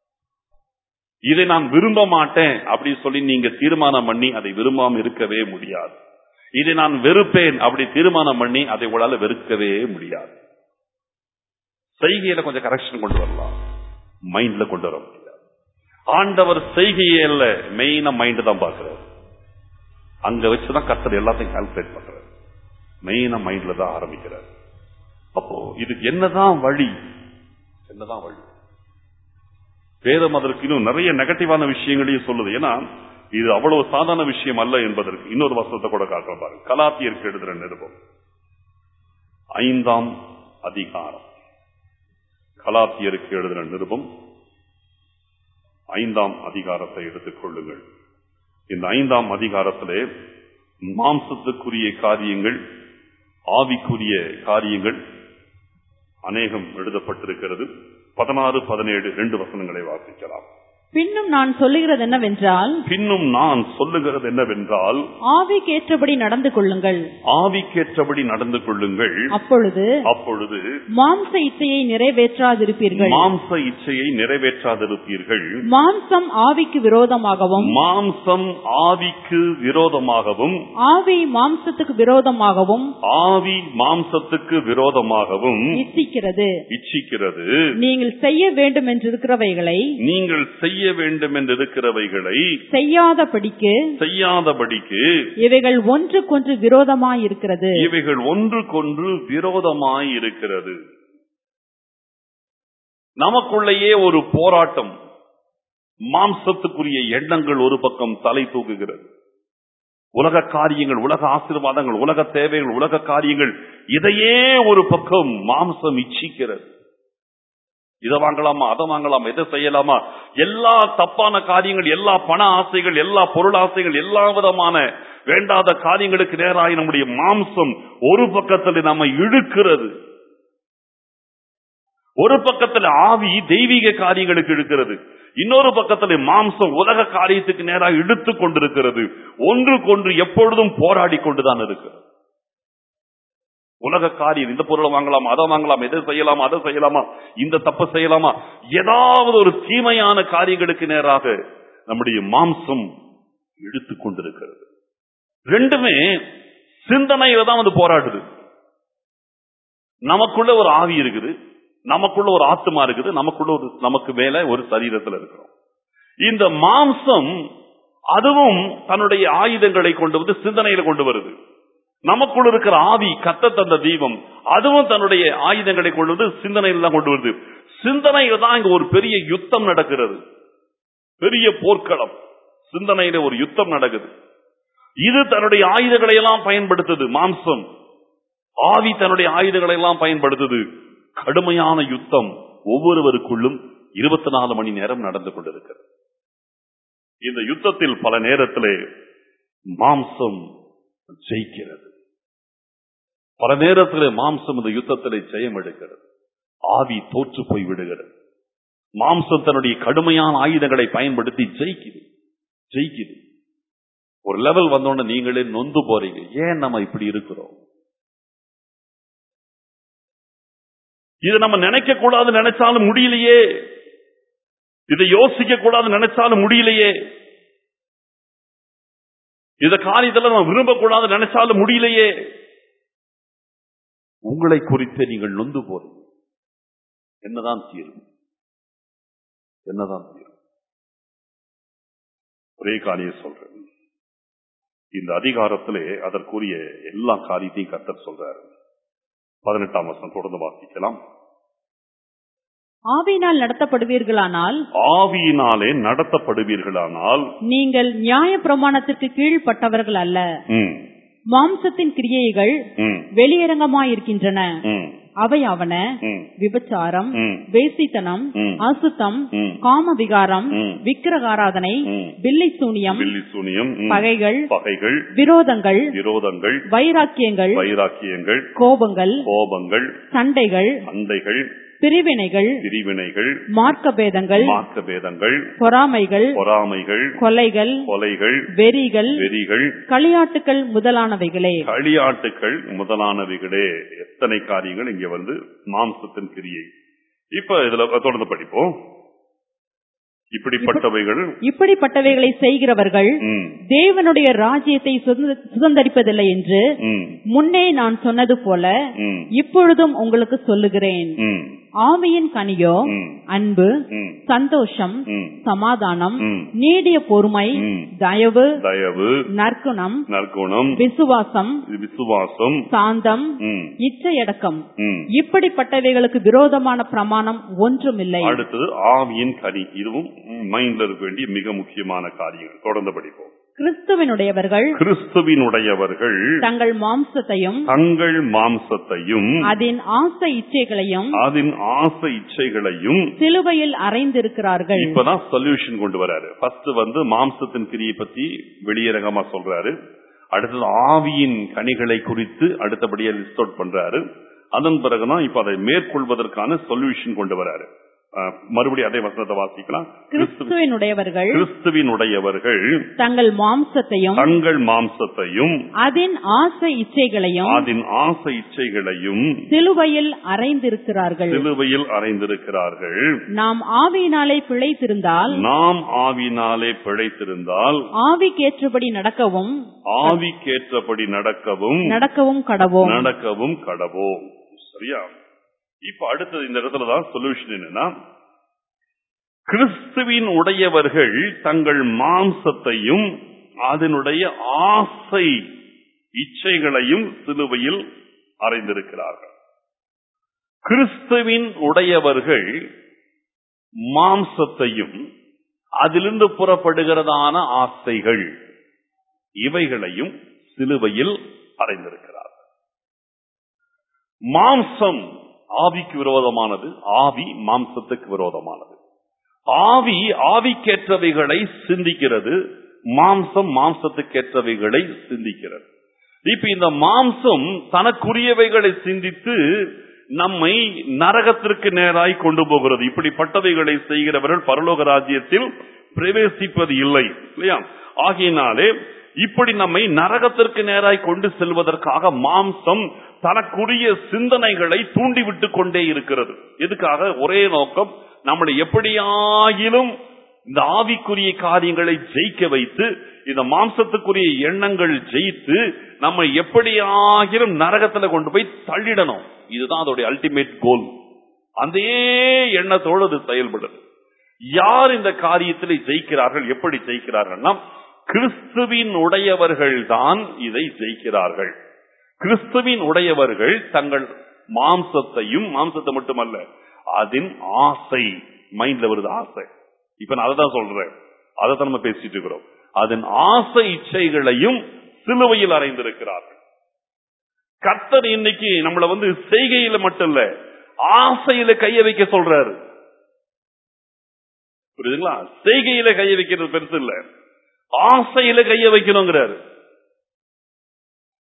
[SPEAKER 1] இதை நான் விரும்ப மாட்டேன் அப்படின்னு சொல்லி நீங்க தீர்மானம் பண்ணி அதை விரும்பாம இருக்கவே முடியாது இதை நான் வெறுப்பேன் அப்படி தீர்மானம் பண்ணி அதை உங்களால வெறுக்கவே முடியாது செய்கையில கொஞ்சம் கரெக்ஷன் கொண்டு வரலாம் மைண்ட்ல கொண்டு வர முடியாது ஆண்டவர் செய்கையில மெயினா மைண்ட் தான் பாக்குறாரு அங்க வச்சுதான் கர்த்தர் எல்லாத்தையும் கால்குலேட் பண்றாரு மெயினா மைண்ட்ல தான் ஆரம்பிக்கிறார் அப்போ இதுக்கு என்னதான் வழி என்னதான் வழி வேதம் அதற்கு இன்னும் நிறைய நெகட்டிவான விஷயங்களையும் சொல்லுது ஏன்னா இது அவ்வளவு சாதாரண விஷயம் அல்ல என்பதற்கு இன்னொரு வசனத்தை கூட காட்டுற பாருங்க கலாத்தியருக்கு எழுதுற நிருபம் ஐந்தாம் அதிகாரம் கலாத்தியருக்கு எழுதுற நிருபம் ஐந்தாம் அதிகாரத்தை எடுத்துக் கொள்ளுங்கள் இந்த ஐந்தாம் அதிகாரத்திலே மாம்சத்துக்குரிய காரியங்கள் ஆவிக்குரிய காரியங்கள் அநேகம் எழுதப்பட்டிருக்கிறது பதினாறு பதினேழு ரெண்டு வசனங்களை வாசிக்கலாம்
[SPEAKER 2] பின்னும் நான் சொல்லுகிறது என்னவென்றால்
[SPEAKER 1] பின்னும் நான் சொல்லுகிறது என்னவென்றால்
[SPEAKER 2] ஆவிக்கேற்றபடி நடந்து கொள்ளுங்கள்
[SPEAKER 1] ஆவிக்கேற்றபடி நடந்து கொள்ளுங்கள்
[SPEAKER 2] அப்பொழுது
[SPEAKER 1] அப்பொழுது
[SPEAKER 2] மாம்ச இச்சையை நிறைவேற்றாதிருப்பீர்கள்
[SPEAKER 1] மாம்ச இச்சையை நிறைவேற்றாதிருப்பீர்கள்
[SPEAKER 2] மாம்சம் ஆவிக்கு விரோதமாகவும்
[SPEAKER 1] மாம்சம் ஆவிக்கு விரோதமாகவும்
[SPEAKER 2] ஆவி மாம்சத்துக்கு விரோதமாகவும்
[SPEAKER 1] ஆவி மாம்சத்துக்கு விரோதமாகவும்
[SPEAKER 2] இச்சிக்கிறது
[SPEAKER 1] இச்சிக்கிறது
[SPEAKER 2] நீங்கள் செய்ய வேண்டும் என்றிருக்கிறவைகளை
[SPEAKER 1] நீங்கள் செய்ய வேண்டும் என்று இருக்கிறவைகளை
[SPEAKER 2] செய்யாதபடிக்கு
[SPEAKER 1] செய்யாதபடிக்கு
[SPEAKER 2] இவைகள் ஒன்றுக்கொன்று விரோதமாயிருக்கிறது
[SPEAKER 1] இவைகள் ஒன்றுக்கொன்று விரோதமாய் இருக்கிறது நமக்குள்ளேயே ஒரு போராட்டம் மாம்சத்துக்குரிய எண்ணங்கள் ஒரு பக்கம் தலை தூக்குகிறது உலக காரியங்கள் உலக ஆசீர்வாதங்கள் உலக தேவைகள் உலக காரியங்கள் இதையே ஒரு பக்கம் மாம்சம் இச்சிக்கிறது இதை வாங்கலாமா அதை வாங்கலாமா இதை செய்யலாமா எல்லா தப்பான காரியங்கள் எல்லா பண ஆசைகள் எல்லா பொருள் ஆசைகள் எல்லா விதமான வேண்டாத காரியங்களுக்கு நேராக நம்முடைய மாம்சம் ஒரு பக்கத்தில் நம்ம இழுக்கிறது ஒரு பக்கத்தில் ஆவி தெய்வீக காரியங்களுக்கு இழுக்கிறது இன்னொரு பக்கத்தில் மாம்சம் உலக காரியத்துக்கு நேராக இழுத்து கொண்டிருக்கிறது ஒன்றுக்கொன்று எப்பொழுதும் போராடி கொண்டுதான் இருக்கிறது உலக காரியம் இந்த பொருளை வாங்கலாமா அதை வாங்கலாம் எதை செய்யலாமா அதை செய்யலாமா இந்த தப்பை செய்யலாமா ஏதாவது ஒரு தீமையான காரியங்களுக்கு நேராக நம்முடைய மாம்சம் இழுத்து கொண்டிருக்கிறது ரெண்டுமே சிந்தனையில தான் வந்து போராடுது நமக்குள்ள ஒரு ஆவி இருக்குது நமக்குள்ள ஒரு ஆத்மா இருக்குது நமக்குள்ள ஒரு நமக்கு மேல ஒரு சரீரத்தில் இருக்கிறோம் இந்த மாம்சம் அதுவும் தன்னுடைய ஆயுதங்களை கொண்டு வந்து சிந்தனையில கொண்டு வருது நமக்குள்ள இருக்கிற ஆவி கத்த தந்த தீபம் அதுவும் தன்னுடைய ஆயுதங்களை கொண்டு வந்து சிந்தனையில தான் கொண்டு வருது சிந்தனையில தான் இங்க ஒரு பெரிய யுத்தம் நடக்கிறது பெரிய போர்க்களம் சிந்தனையில ஒரு யுத்தம் நடக்குது இது தன்னுடைய ஆயுதங்களை எல்லாம் பயன்படுத்துது மாம்சம் ஆவி தன்னுடைய ஆயுதங்களை எல்லாம் பயன்படுத்துது கடுமையான யுத்தம் ஒவ்வொருவருக்குள்ளும் இருபத்தி நாலு மணி நேரம் நடந்து கொண்டிருக்கிறது இந்த யுத்தத்தில் பல நேரத்திலே மாம்சம் ஜெயிக்கிறது பல நேரத்தில் மாம்சம் இந்த யுத்தத்திலே ஜெயம் எடுக்கிறது ஆவி தோற்று போய் விடுகிறது மாம்சம் தன்னுடைய கடுமையான ஆயுதங்களை பயன்படுத்தி ஜெயிக்குது ஜெயிக்குது ஒரு லெவல் வந்தோடனே நீங்களே நொந்து போறீங்க ஏன் நம்ம இப்படி இருக்கிறோம் இது நம்ம நினைக்க கூடாது நினைச்சாலும் முடியலையே இதை யோசிக்க கூடாது நினைச்சாலும் முடியலையே இத காரியத்துல நம்ம விரும்பக்கூடாது நினைச்சாலும் முடியலையே உங்களை குறித்து நீங்கள் நொந்து போறீங்க என்னதான் தீர்வு என்னதான் தீர்வு ஒரே காரியம் சொல்றேன் இந்த அதிகாரத்திலே அதற்குரிய எல்லா காரியத்தையும் கத்தர் சொல்றாரு பதினெட்டாம் வருஷம் தொடர்ந்து வாசிக்கலாம்
[SPEAKER 2] ஆவியினால் நடத்தப்படுவீர்களானால்
[SPEAKER 1] ஆவியினாலே நடத்தப்படுவீர்களானால்
[SPEAKER 2] நீங்கள் நியாய பிரமாணத்திற்கு கீழ்ப்பட்டவர்கள் அல்ல
[SPEAKER 1] ம்,
[SPEAKER 2] மாம்சத்தின் கிரியைகள்
[SPEAKER 1] ம்,
[SPEAKER 2] வெளியரங்கமாயிருக்கின்றன
[SPEAKER 1] ம்,
[SPEAKER 2] அவை அவன
[SPEAKER 1] ம்,
[SPEAKER 2] விபச்சாரம்
[SPEAKER 1] ம்,
[SPEAKER 2] வேசித்தனம்
[SPEAKER 1] ம்.
[SPEAKER 2] அசுத்தம்
[SPEAKER 1] ம்.
[SPEAKER 2] காம விகாரம்
[SPEAKER 1] ம்.
[SPEAKER 2] விக்கிரகாராதனை
[SPEAKER 1] ம்.
[SPEAKER 2] பில்லி சூனியம்
[SPEAKER 1] வில்லி சூனியம் ம்,
[SPEAKER 2] பகைகள்
[SPEAKER 1] பகைகள்
[SPEAKER 2] விரோதங்கள்
[SPEAKER 1] விரோதங்கள்
[SPEAKER 2] வைராக்கியங்கள்
[SPEAKER 1] வைராக்கியங்கள்
[SPEAKER 2] கோபங்கள்
[SPEAKER 1] கோபங்கள்
[SPEAKER 2] சண்டைகள்
[SPEAKER 1] சண்டைகள்
[SPEAKER 2] பிரிவினைகள்
[SPEAKER 1] பிரிவினைகள்
[SPEAKER 2] மார்க்கபேதங்கள்
[SPEAKER 1] மார்க்க பேதங்கள்
[SPEAKER 2] பொறாமைகள்
[SPEAKER 1] பொறாமைகள்
[SPEAKER 2] கொலைகள்
[SPEAKER 1] கொலைகள்
[SPEAKER 2] வெறிகள்
[SPEAKER 1] வெறிகள்
[SPEAKER 2] களியாட்டுகள் முதலானவைகளே
[SPEAKER 1] களியாட்டுக்கள் முதலானவைகளே எத்தனை காரியங்கள் இங்க வந்து மாம்சத்தின் கிரியை இப்ப இதுல தொடர்ந்து படிப்போம் இப்படிப்பட்டவைகள்
[SPEAKER 2] இப்படிப்பட்டவைகளை செய்கிறவர்கள்
[SPEAKER 1] ம்,
[SPEAKER 2] தேவனுடைய ராஜ்யத்தை சுதந்த- சுதந்தரிப்பதில்லை என்று
[SPEAKER 1] ம்,
[SPEAKER 2] முன்னே நான் சொன்னது போல
[SPEAKER 1] ம்,
[SPEAKER 2] இப்பொழுதும் உங்களுக்கு சொல்லுகிறேன்
[SPEAKER 1] ம்,
[SPEAKER 2] ஆவியின் கனியோ
[SPEAKER 1] ம்,
[SPEAKER 2] அன்பு
[SPEAKER 1] ம்,
[SPEAKER 2] சந்தோஷம்
[SPEAKER 1] ம்,
[SPEAKER 2] சமாதானம்
[SPEAKER 1] ம்.
[SPEAKER 2] நீடிய பொறுமை
[SPEAKER 1] ம்.
[SPEAKER 2] தயவு
[SPEAKER 1] தயவு
[SPEAKER 2] நற்குணம்
[SPEAKER 1] நற்குணம்
[SPEAKER 2] விசுவாசம்
[SPEAKER 1] விசுவாசம்
[SPEAKER 2] சாந்தம்
[SPEAKER 1] ம்,
[SPEAKER 2] இச்சையடக்கம்
[SPEAKER 1] ம்.
[SPEAKER 2] இப்படிப்பட்டவைகளுக்கு விரோதமான பிரமாணம் ஒன்றுமில்லை
[SPEAKER 1] அடுத்தது ஆவியின் கனி இதுவும் மைண்ட்ல இருக்க வேண்டிய மிக முக்கியமான காரியங்கள் தொடர்ந்து படிப்போம்
[SPEAKER 2] கிறிஸ்துவனுடையவர்கள்
[SPEAKER 1] கிறிஸ்துவினுடையவர்கள்
[SPEAKER 2] தங்கள் மாம்சத்தையும்
[SPEAKER 1] தங்கள் மாம்சத்தையும்
[SPEAKER 2] அதன் ஆசை இச்சைகளையும்
[SPEAKER 1] அதன் ஆசை இச்சைகளையும்
[SPEAKER 2] சிலுவையில் அறைந்திருக்கிறார்கள்
[SPEAKER 1] இப்பதான் சொல்யூஷன் கொண்டு வராரு ஃபர்ஸ்ட் வந்து மாம்சத்தின் கிரியை பத்தி வெளியரங்கமா சொல்றாரு அடுத்தது ஆவியின் கனிகளை குறித்து அடுத்தபடியா லிஸ்ட் அவுட் பண்றாரு அதன் பிறகுதான் இப்ப அதை மேற்கொள்வதற்கான சொல்யூஷன் கொண்டு வராரு அஹ், மறுபடியும் அதே வசனத்தை வாசிக்கலாம் கிறிஸ்து-
[SPEAKER 2] கிறிஸ்துவனுடையவர்கள்
[SPEAKER 1] கிறிஸ்துவினுடையவர்கள்
[SPEAKER 2] தங்கள் மாம்சத்தையும்
[SPEAKER 1] தங்கள் மாம்சத்தையும்
[SPEAKER 2] அதன் ஆசை இச்சைகளையும்
[SPEAKER 1] அதன் ஆசை இச்சைகளையும்
[SPEAKER 2] சிலுவையில் அறைந்திருக்கிறார்கள்
[SPEAKER 1] சிலுவையில் அறைந்திருக்கிறார்கள்
[SPEAKER 2] நாம் ஆவியினாலே பிழைத்திருந்தால்
[SPEAKER 1] நாம் ஆவினாலே பிழைத்திருந்தால்
[SPEAKER 2] ஆவிக்கேற்றபடி நடக்கவும்
[SPEAKER 1] ஆவிக்கேற்றபடி நடக்கவும்
[SPEAKER 2] நடக்கவும் கடவோம்
[SPEAKER 1] நடக்கவும் கடவோம் சரியா இப்ப அடுத்தது இந்த இடத்துல தான் சொல்யூஷன் என்னன்னா கிறிஸ்துவின் உடையவர்கள் தங்கள் மாம்சத்தையும் அதனுடைய ஆசை இச்சைகளையும் சிலுவையில் அறைந்திருக்கிறார்கள் கிறிஸ்துவின் உடையவர்கள் மாம்சத்தையும் அதிலிருந்து புறப்படுகிறதான ஆசைகள் இவைகளையும் சிலுவையில் அறைந்திருக்கிறார் மாம்சம் ஆவிக்கு விரோதமானது ஆவி மாம்சத்துக்கு விரோதமானது ஆவி ஆவிக்கேற்றவைகளை சிந்திக்கிறது மாம்சம் மாம்சத்துக்கேற்றவைகளை சிந்திக்கிறது இப்ப இந்த மாம்சம் தனக்குரியவைகளை சிந்தித்து நம்மை நரகத்திற்கு நேராய் கொண்டு போகிறது இப்படிப்பட்டவைகளை செய்கிறவர்கள் பரலோக ராஜ்யத்தில் பிரவேசிப்பது இல்லை இல்லையா ஆகையினாலே இப்படி நம்மை நரகத்திற்கு நேராய் கொண்டு செல்வதற்காக மாம்சம் தனக்குரிய சிந்தனைகளை தூண்டிவிட்டு கொண்டே இருக்கிறது எதுக்காக ஒரே நோக்கம் நம்மளை எப்படியாயிலும் இந்த ஆவிக்குரிய காரியங்களை ஜெயிக்க வைத்து இந்த மாம்சத்துக்குரிய எண்ணங்கள் ஜெயித்து நம்ம எப்படியாகிலும் நரகத்துல கொண்டு போய் தள்ளிடணும் இதுதான் அதோடைய அல்டிமேட் கோல் அதே எண்ணத்தோடு அது செயல்படுது யார் இந்த காரியத்தில் ஜெயிக்கிறார்கள் எப்படி ஜெயிக்கிறார்கள்னா கிறிஸ்துவின் உடையவர்கள் தான் இதை ஜெயிக்கிறார்கள் கிறிஸ்துவின் உடையவர்கள் தங்கள் மாம்சத்தையும் மாம்சத்தை மட்டுமல்ல அதன் ஆசை மைண்ட்ல வருது ஆசை இப்ப நான் அதை தான் சொல்றேன் அதை தான் நம்ம பேசிட்டு இருக்கிறோம் அதன் ஆசை இச்சைகளையும் சிலுவையில் அறைந்திருக்கிறார்கள் கர்த்தர் இன்னைக்கு நம்மள வந்து செய்கையில மட்டும் இல்ல ஆசையில கைய வைக்க சொல்றாரு புரியுதுங்களா செய்கையில கைய வைக்கிறது பெருசு இல்ல ஆசையில கைய வைக்கணுங்கிறாரு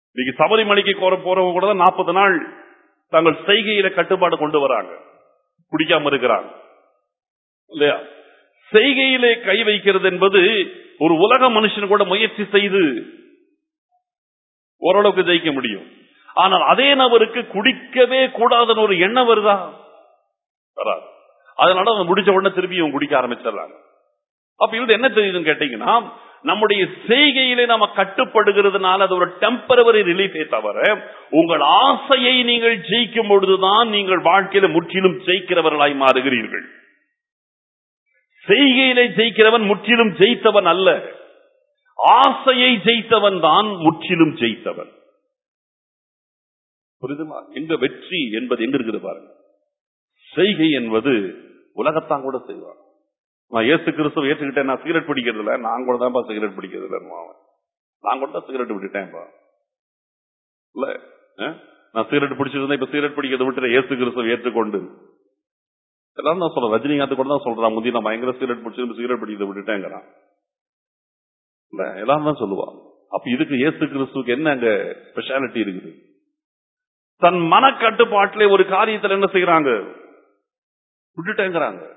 [SPEAKER 1] இன்னைக்கு சபரிமலைக்கு போற போறவங்க கூட தான் நாற்பது நாள் தங்கள் செய்கையில கட்டுப்பாடு கொண்டு வராங்க குடிக்காம இருக்கிறாங்க இல்லையா செய்கையிலே கை வைக்கிறது என்பது ஒரு உலக மனுஷன் கூட முயற்சி செய்து ஓரளவுக்கு ஜெயிக்க முடியும் ஆனால் அதே நபருக்கு குடிக்கவே கூடாதுன்னு ஒரு எண்ணம் வருதா வராது அதனால அவங்க முடிச்ச உடனே திருப்பி அவங்க குடிக்க ஆரம்பிச்சிடறாங்க அப்ப இது என்ன தெரியுதுன்னு கேட்டீங்கன்னா நம்முடைய செய்கையிலே நாம கட்டுப்படுகிறதுனால அது ஒரு டெம்பரவரி ரிலீஃபே தவிர உங்கள் ஆசையை நீங்கள் ஜெயிக்கும் பொழுதுதான் நீங்கள் வாழ்க்கையில முற்றிலும் ஜெயிக்கிறவர்களாய் மாறுகிறீர்கள் செய்கையிலே ஜெயிக்கிறவன் முற்றிலும் ஜெயித்தவன் அல்ல ஆசையை ஜெயித்தவன் தான் முற்றிலும் ஜெயித்தவன் புரியுதுமா எங்க வெற்றி என்பது எங்க இருக்குது பாருங்க செய்கை என்பது உலகத்தான் கூட செய்வான் நான் இயேசு கிறிஸ்துவ ஏற்றுக்கிட்டேன் நான் சிகரெட் பிடிக்கிறது இல்ல நான் கூட தான்ப்பா சிகரெட் பிடிக்கிறது இல்ல நான் கூட தான் சிகரெட் விட்டுட்டேன்ப்பா இல்ல அஹ்? நான் சிகரெட் பிடிச்சிருந்தேன் இப்ப சிகரெட் பிடிக்கிறத விட்டு இயேசு கிறிஸ்துவ ஏற்றுக்கொண்டு எல்லாரும் தான் சொல்றேன் ரஜினிகாந்த் கூட தான் சொல்றான் முந்தி நான் பயங்கர சிகரெட் பிடிச்சிருந்து சிகரெட் பிடிக்கிறத விட்டுட்டேங்கிறான் இல்ல எல்லாரும் தான் சொல்லுவான் அப்ப இதுக்கு இயேசு கிறிஸ்துவுக்கு என்ன அங்க ஸ்பெஷாலிட்டி இருக்குது தன் மனக்கட்டுப்பாட்டிலே ஒரு காரியத்தில் என்ன செய்யறாங்க விட்டுட்டேங்கிறாங்க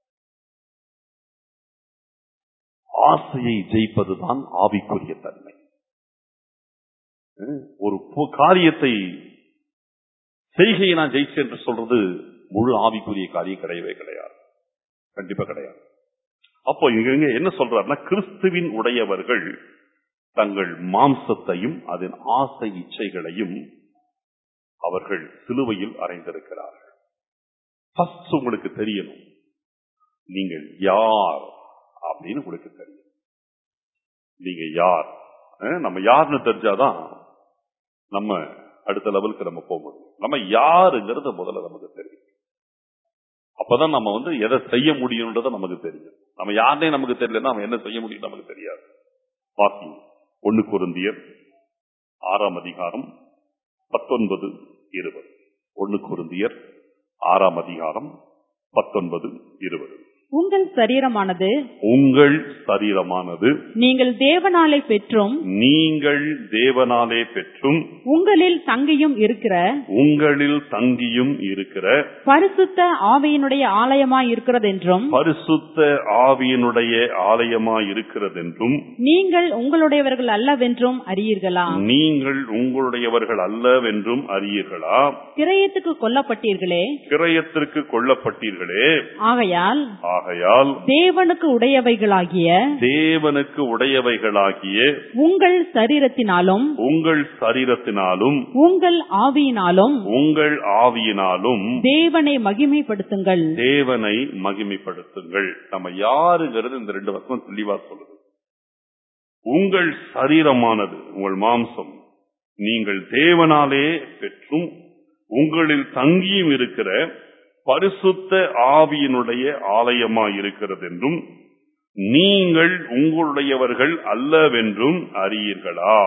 [SPEAKER 1] ஆசையை ஜெயிப்பதுதான் ஆவிக்குரிய தன்மை அஹ் ஒரு பொ- காரியத்தை செய்கையை நான் ஜெயிச்சேன் என்று சொல்றது முழு ஆவிக்குரிய காரியம் கிடையவே கிடையாது கண்டிப்பா கிடையாது அப்போ இங்க இங்க என்ன சொல்றாருன்னா கிறிஸ்துவின் உடையவர்கள் தங்கள் மாம்சத்தையும் அதன் ஆசை இச்சைகளையும் அவர்கள் சிலுவையில் அறைந்திருக்கிறார்கள் ஃபர்ஸ்ட் உங்களுக்கு தெரியணும் நீங்கள் யார் அப்படின்னு உங்களுக்கு தெரியும் நீங்க யார் அஹ் நம்ம யாருன்னு தெரிஞ்சாதான் நம்ம அடுத்த லெவலுக்கு நம்ம போக முடியும் நம்ம யாருங்கிறது முதல்ல நமக்கு தெரியும் அப்பதான் நம்ம வந்து எதை செய்ய முடியும்ன்றத நமக்கு தெரியும் நம்ம யாருனே நமக்கு தெரியலன்னா நம்ம என்ன செய்ய முடியும் நமக்கு தெரியாது வாசி ஒண்ணு குருந்தியர் ஆறாம் அதிகாரம் பத்தொன்பது இருபது ஒண்ணு குருந்தியர் ஆறாம் அதிகாரம் பத்தொன்பது இருபது
[SPEAKER 2] உங்கள் சரீரமானது
[SPEAKER 1] உங்கள் சரீரமானது
[SPEAKER 2] நீங்கள் தேவனாலே பெற்றும்
[SPEAKER 1] நீங்கள் தேவனாலே பெற்றும்
[SPEAKER 2] உங்களில் தங்கியும் இருக்கிற
[SPEAKER 1] உங்களில் தங்கியும் இருக்கிற
[SPEAKER 2] பரிசுத்த ஆவியினுடைய ஆலயமாய் இருக்கிறதென்றும்
[SPEAKER 1] பரிசுத்த ஆவியினுடைய ஆலயமாய் இருக்கிறதென்றும்
[SPEAKER 2] நீங்கள் உங்களுடையவர்கள் அல்லவென்றும் அறியீர்களா
[SPEAKER 1] நீங்கள் உங்களுடையவர்கள் அல்லவென்றும் அறியீர்களா
[SPEAKER 2] கிரயத்துக்கு கொல்லப்பட்டீர்களே
[SPEAKER 1] கிரயத்திற்கு கொல்லப்பட்டீர்களே
[SPEAKER 2] ஆகையால்
[SPEAKER 1] ஆகையால்
[SPEAKER 2] தேவனுக்கு உடையவைகளாகிய
[SPEAKER 1] தேவனுக்கு உடையவைகளாகிய
[SPEAKER 2] உங்கள் சரீரத்தினாலும்
[SPEAKER 1] உங்கள் சரீரத்தினாலும்
[SPEAKER 2] உங்கள் ஆவியினாலும்
[SPEAKER 1] உங்கள் ஆவியினாலும்
[SPEAKER 2] தேவனை மகிமைப்படுத்துங்கள்
[SPEAKER 1] தேவனை மகிமைப்படுத்துங்கள் நம்ம யாருங்கிறது இந்த ரெண்டு வசனம் தெளிவா சொல்லுது உங்கள் சரீரமானது உங்கள் மாம்சம் நீங்கள் தேவனாலே பெற்றும் உங்களில் தங்கியும் இருக்கிற பரிசுத்த ஆவியினுடைய ஆலயமாய் இருக்கிறது என்றும் நீங்கள் உங்களுடையவர்கள் அல்லவென்றும் அறியீர்களா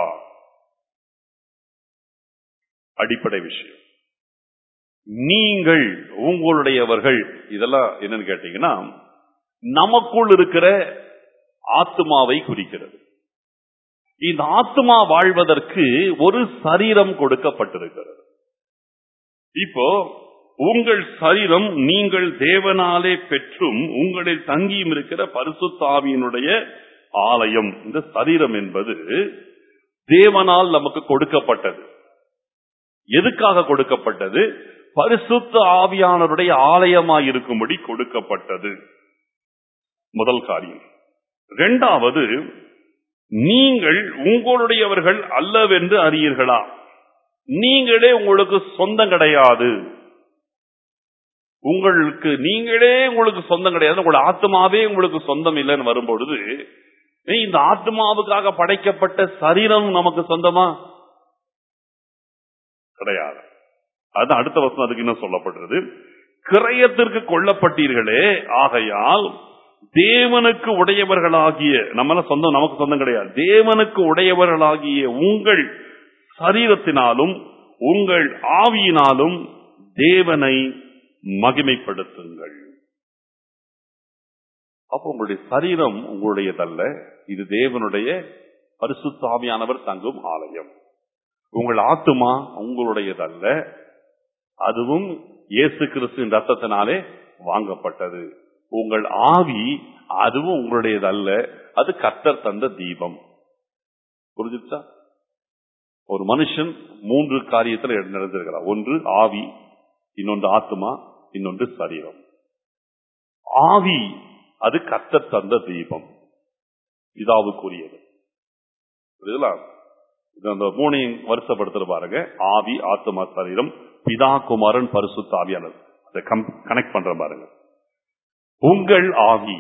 [SPEAKER 1] அடிப்படை விஷயம் நீங்கள் உங்களுடையவர்கள் இதெல்லாம் என்னன்னு கேட்டீங்கன்னா நமக்குள் இருக்கிற ஆத்மாவை குறிக்கிறது இந்த ஆத்மா வாழ்வதற்கு ஒரு சரீரம் கொடுக்கப்பட்டிருக்கிறது இப்போ உங்கள் சரீரம் நீங்கள் தேவனாலே பெற்றும் உங்களில் தங்கியும் இருக்கிற பரிசுத்தாவியினுடைய ஆலயம் இந்த சரீரம் என்பது தேவனால் நமக்கு கொடுக்கப்பட்டது எதுக்காக கொடுக்கப்பட்டது பரிசுத்த ஆவியானவருடைய ஆலயமாய் இருக்கும்படி கொடுக்கப்பட்டது முதல் காரியம் இரண்டாவது நீங்கள் உங்களுடையவர்கள் அல்லவென்று அறியீர்களா நீங்களே உங்களுக்கு சொந்தம் கிடையாது உங்களுக்கு நீங்களே உங்களுக்கு சொந்தம் கிடையாது உங்களோட ஆத்மாவே உங்களுக்கு சொந்தம் இல்லைன்னு வரும்பொழுது ஏய், இந்த ஆத்மாவுக்காக படைக்கப்பட்ட சரீரம் நமக்கு சொந்தமா கிடையாது அது அடுத்த வருஷம் அதுக்கு இன்னும் சொல்லப்படுறது கிரயத்திற்கு கொல்லப்பட்டீர்களே ஆகையால் தேவனுக்கு உடையவர்களாகிய நம்மள சொந்தம் நமக்கு சொந்தம் கிடையாது தேவனுக்கு உடையவர்களாகிய உங்கள் சரீரத்தினாலும் உங்கள் ஆவியினாலும் தேவனை மகிமைப்படுத்துங்கள் அப்போ உங்களுடைய சரீரம் உங்களுடையதல்ல இது தேவனுடைய பரிசுத்த ஆவியானவர் தங்கும் ஆலயம் உங்கள் ஆத்துமா உங்களுடையதல்ல அதுவும் இயேசு கிறிஸ்துவின் ரத்தத்தினாலே வாங்கப்பட்டது உங்கள் ஆவி அதுவும் உங்களுடையதல்ல அது கர்த்தர் தந்த தீபம் புரிஞ்சுச்சா ஒரு மனுஷன் மூன்று காரியத்தில் நடந்திருக்கிறார் ஒன்று ஆவி இன்னொன்று ஆத்மா இன்னொன்று சரீரம் ஆவி அது கர்த்தர் தந்த தீபம் பிதாவுக்குரியது புரியுதுங்களா இது அந்த மூணையும் வருஷப்படுத்துற பாருங்க ஆவி ஆத்மா சரீரம் பிதா குமாரன் பரிசுத்த ஆவியானது அதை கனெக்ட் பண்ற பாருங்க உங்கள் ஆவி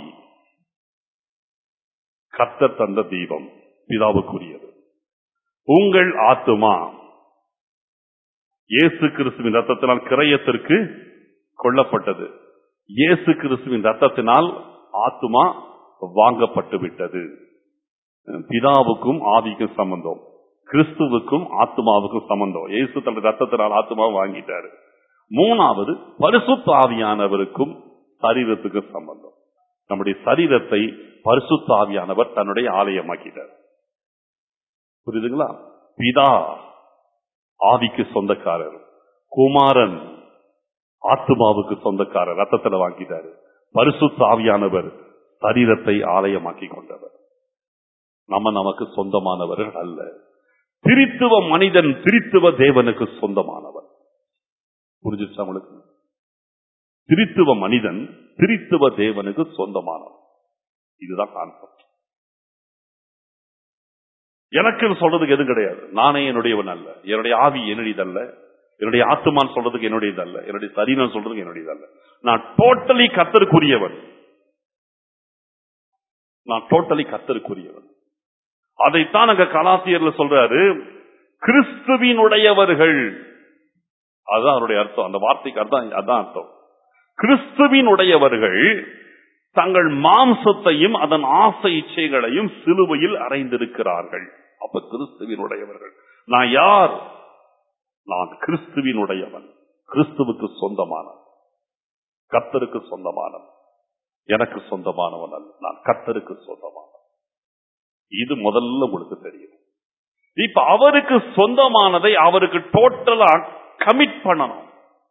[SPEAKER 1] கர்த்தர் தந்த தீபம் பிதாவுக்குரியது உங்கள் ஆத்துமா இயேசு கிறிஸ்துவின் ரத்தத்தினால் கிரயத்திற்கு கொல்லப்பட்டது இயேசு கிறிஸ்துவின் ரத்தத்தினால் ஆத்துமா வாங்கப்பட்டு விட்டது பிதாவுக்கும் ஆவிக்கும் சம்பந்தம் கிறிஸ்துவுக்கும் ஆத்மாவுக்கும் சம்பந்தம் இயேசு தன்னுடைய ரத்தத்தினால் ஆத்மாவை வாங்கிட்டாரு மூணாவது பரிசுத்த ஆவியானவருக்கும் சரீரத்துக்கும் சம்பந்தம் நம்முடைய சரீரத்தை பரிசுத்த ஆவியானவர் தன்னுடைய ஆலயமாக்கிட்டார் புரியுதுங்களா பிதா ஆவிக்கு சொந்தக்காரர் குமாரன் ஆத்மாவுக்கு சொந்தக்காரர் ரத்தத்துல வாங்கிட்டாரு பரிசுத்த ஆவியானவர் சரீரத்தை ஆலயமாக்கி கொண்டவர் நம்ம நமக்கு சொந்தமானவர்கள் அல்ல திரித்துவ மனிதன் திரித்துவ தேவனுக்கு சொந்தமானவர் புரிஞ்சிருச்சா உங்களுக்கு திரித்துவ மனிதன் திரித்துவ தேவனுக்கு சொந்தமானவர் இதுதான் கான்செப்ட் எனக்கு சொல்றதுக்கு எதுவும் கிடையாது நானே என்னுடையவன் அல்ல என்னுடைய ஆவி என்னுடையதல்ல என்னுடைய ஆத்துமான் சொல்றதுக்கு என்னுடையதல்ல என்னுடைய சரீரம் சொல்றதுக்கு என்னுடையதல்ல நான் டோட்டலி கத்தருக்குரியவன் நான் டோட்டலி கத்தருக்குரியவன் அதைத்தான் அங்க கலாசியர்ல சொல்றாரு கிறிஸ்துவினுடையவர்கள் அதுதான் அவருடைய அர்த்தம் அந்த வார்த்தைக்கு அர்த்தம் அதான் அர்த்தம் கிறிஸ்துவினுடையவர்கள் தங்கள் மாம்சத்தையும் அதன் ஆசை இச்சைகளையும் சிலுவையில் அறைந்திருக்கிறார்கள் அப்ப கிறிஸ்துவினுடையவர்கள் நான் யார் நான் கிறிஸ்துவினுடையவன் கிறிஸ்துவுக்கு சொந்தமானவன் கத்தருக்கு சொந்தமானவன் எனக்கு சொந்தமானவன் அல்ல நான் கத்தருக்கு சொந்தமானவன் இது முதல்ல உங்களுக்கு தெரியும் இப்ப அவருக்கு சொந்தமானதை அவருக்கு டோட்டலா கமிட் பண்ணணும்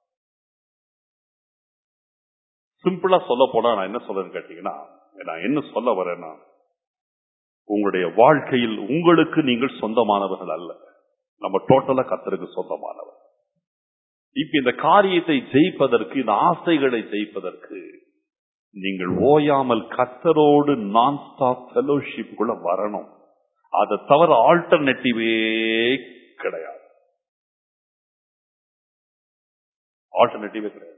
[SPEAKER 1] சிம்பிளா சொல்ல போனா நான் என்ன சொல்றேன்னு கேட்டீங்கன்னா நான் என்ன சொல்ல வரேன்னா உங்களுடைய வாழ்க்கையில் உங்களுக்கு நீங்கள் சொந்தமானவர்கள் அல்ல நம்ம டோட்டலா கத்தருக்கு சொந்தமானவர் இப்ப இந்த காரியத்தை ஜெயிப்பதற்கு இந்த ஆசைகளை ஜெயிப்பதற்கு நீங்கள் ஓயாமல் கத்தரோடு நான் ஸ்டாப் ஃபெலோஷிப்புக்குள்ள வரணும் அதை தவிர ஆல்டர்னேட்டிவே கிடையாது ஆல்டர்னேட்டிவே கிடையாது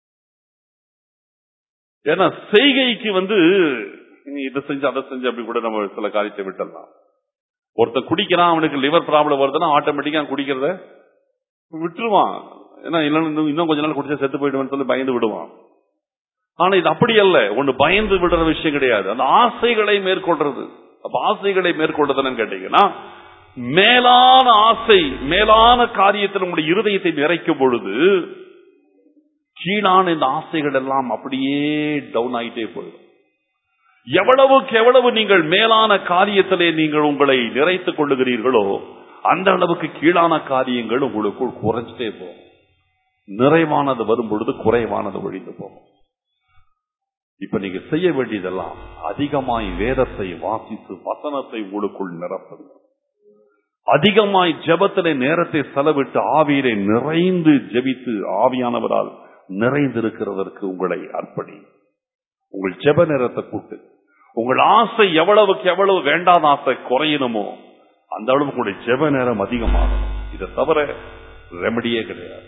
[SPEAKER 1] ஏன்னா செய்கைக்கு வந்து நீ இதை செஞ்சு அதை செஞ்சு அப்படி கூட நம்ம சில காரியத்தை விட்டுடலாம் ஒருத்தன் குடிக்கிறான் அவனுக்கு லிவர் ப்ராப்ளம் வருதுன்னா ஆட்டோமேட்டிக்கா குடிக்கிறத விட்டுருவான் ஏன்னா இல்லைன்னு இன்னும் கொஞ்ச நாள் குடிச்சா செத்து போயிடுவேன்னு சொல்லி பயந்து விடுவான் ஆனா இது அப்படி அல்ல ஒண்ணு பயந்து விடுற விஷயம் கிடையாது அந்த ஆசைகளை மேற்கொள்றது அப்ப ஆசைகளை மேற்கொள்றதுன்னு கேட்டீங்கன்னா மேலான ஆசை மேலான காரியத்தில் உங்களுடைய இருதயத்தை நிறைக்கும் பொழுது கீழான இந்த ஆசைகள் எல்லாம் அப்படியே டவுன் ஆயிட்டே போயிடும் எவ்வளவுக்கு எவ்வளவு நீங்கள் மேலான காரியத்திலே நீங்கள் உங்களை நிறைத்துக் கொள்ளுகிறீர்களோ அந்த அளவுக்கு கீழான காரியங்கள் உங்களுக்குள் குறைஞ்சிட்டே போகும் நிறைவானது வரும் பொழுது குறைவானது ஒழிந்து போகும் இப்ப நீங்க செய்ய வேண்டியதெல்லாம் அதிகமாய் வேதத்தை வாசித்து வசனத்தை உங்களுக்குள் நிரப்புங்க அதிகமாய் ஜெபத்திலே நேரத்தை செலவிட்டு ஆவியிலே நிறைந்து ஜெபித்து ஆவியானவரால் நிறைந்திருக்கிறதற்கு உங்களை அர்ப்பணி உங்கள் ஜெப நேரத்தை கூட்டு உங்கள் ஆசை எவ்வளவுக்கு எவ்வளவு வேண்டாத ஆசை குறையணுமோ அந்த அளவுக்கு உங்களுடைய ஜெப நேரம் அதிகமாகும் இதை தவிர ரெமடியே கிடையாது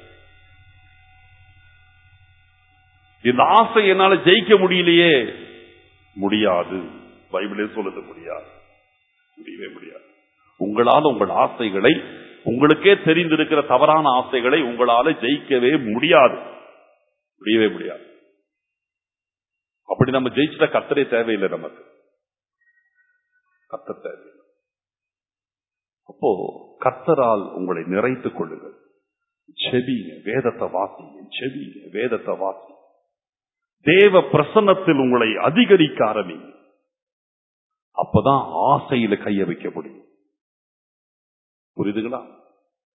[SPEAKER 1] இந்த ஆசை என்னால ஜெயிக்க முடியலையே முடியாது பைபிளே சொல்லுது முடியாது முடியவே முடியாது உங்களால் உங்கள் ஆசைகளை உங்களுக்கே தெரிந்திருக்கிற தவறான ஆசைகளை உங்களால ஜெயிக்கவே முடியாது முடியவே முடியாது அப்படி நம்ம ஜெயிச்சிட்ட கத்தரே தேவையில்லை நமக்கு கத்தர் தேவையில்லை அப்போ கத்தரால் உங்களை நிறைத்துக் கொள்ளுங்கள் செவிங்க வேதத்தை வாசிங்க செவிங்க வேதத்தை வாசி தேவ பிரசன்னத்தில் உங்களை அதிகரிக்க ஆரம்பிங்க அப்பதான் ஆசையில கைய வைக்க முடியும் புரியுதுங்களா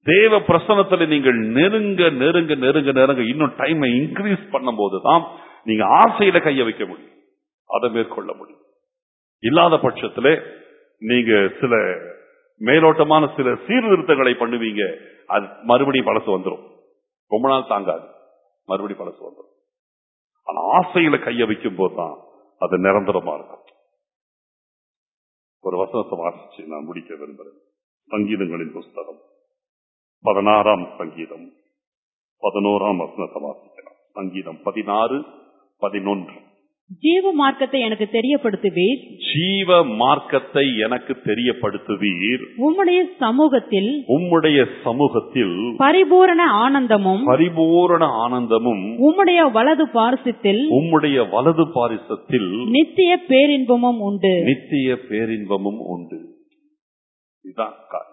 [SPEAKER 1] தேவ பிரசனத்துல நீங்கள் நெருங்க நெருங்க நெருங்க நெருங்க இன்னும் டைமை இன்க்ரீஸ் பண்ணும்போது தான் நீங்க ஆசையில கைய வைக்க முடியும் அதை மேற்கொள்ள முடியும் இல்லாத பட்சத்துல நீங்க சில மேலோட்டமான சில சீர்திருத்தங்களை பண்ணுவீங்க அது மறுபடியும் பழசு வந்துடும் ரொம்ப நாள் தாங்காது மறுபடியும் பழசு வந்துடும் ஆனா ஆசையில கைய வைக்கும் போதுதான் அது நிரந்தரமா இருக்கும் ஒரு வசனத்தை வாசிச்சு நான் முடிக்க விரும்புகிறேன் சங்கீதங்களின் புஸ்தகம் பதினாறாம் சங்கீதம் பதினோராம் வசனத்தை வாசிக்கலாம் சங்கீதம் பதினாறு பதினொன்று
[SPEAKER 2] ஜீவ மார்க்கத்தை எனக்கு தெரியப்படுத்துவீர்
[SPEAKER 1] ஜீவ மார்க்கத்தை எனக்கு தெரியப்படுத்துவீர்
[SPEAKER 2] உம்முடைய சமூகத்தில்
[SPEAKER 1] உம்முடைய சமூகத்தில்
[SPEAKER 2] பரிபூரண ஆனந்தமும்
[SPEAKER 1] பரிபூரண ஆனந்தமும்
[SPEAKER 2] உம்முடைய வலது பார்சத்தில்
[SPEAKER 1] உம்முடைய வலது பாரிசத்தில்
[SPEAKER 2] நித்திய பேரின்பமும் உண்டு
[SPEAKER 1] நித்திய பேரின்பமும் உண்டு இதுதான் காரணம்.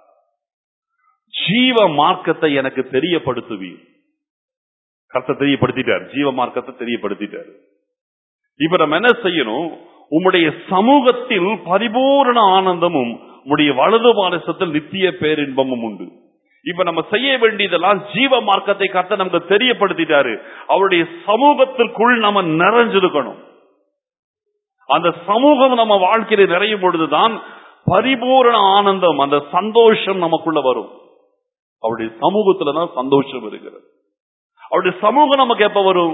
[SPEAKER 1] ஜீவ மார்க்கத்தை எனக்கு தெரியப்படுத்துவீர் கர்த்தர் தெரியப்படுத்திட்டார் ஜீவ மார்க்கத்தை தெரியப்படுத்திட்டார் இப்ப நம்ம என்ன செய்யணும் உம்முடைய சமூகத்தில் பரிபூரண ஆனந்தமும் உம்முடைய வலது பாரசத்தில் நித்திய பேரின்பமும் உண்டு இப்ப நம்ம செய்ய வேண்டியதெல்லாம் ஜீவ மார்க்கத்தை கத்த நமக்கு தெரியப்படுத்திட்டாரு அவருடைய சமூகத்திற்குள் நம்ம நிறைஞ்சிருக்கணும் அந்த சமூகம் நம்ம வாழ்க்கையில நிறையும் பொழுதுதான் பரிபூரண ஆனந்தம் அந்த சந்தோஷம் நமக்குள்ள வரும் அவருடைய சமூகத்துலதான் சந்தோஷம் இருக்கிறது அவருடைய சமூகம் நமக்கு எப்ப வரும்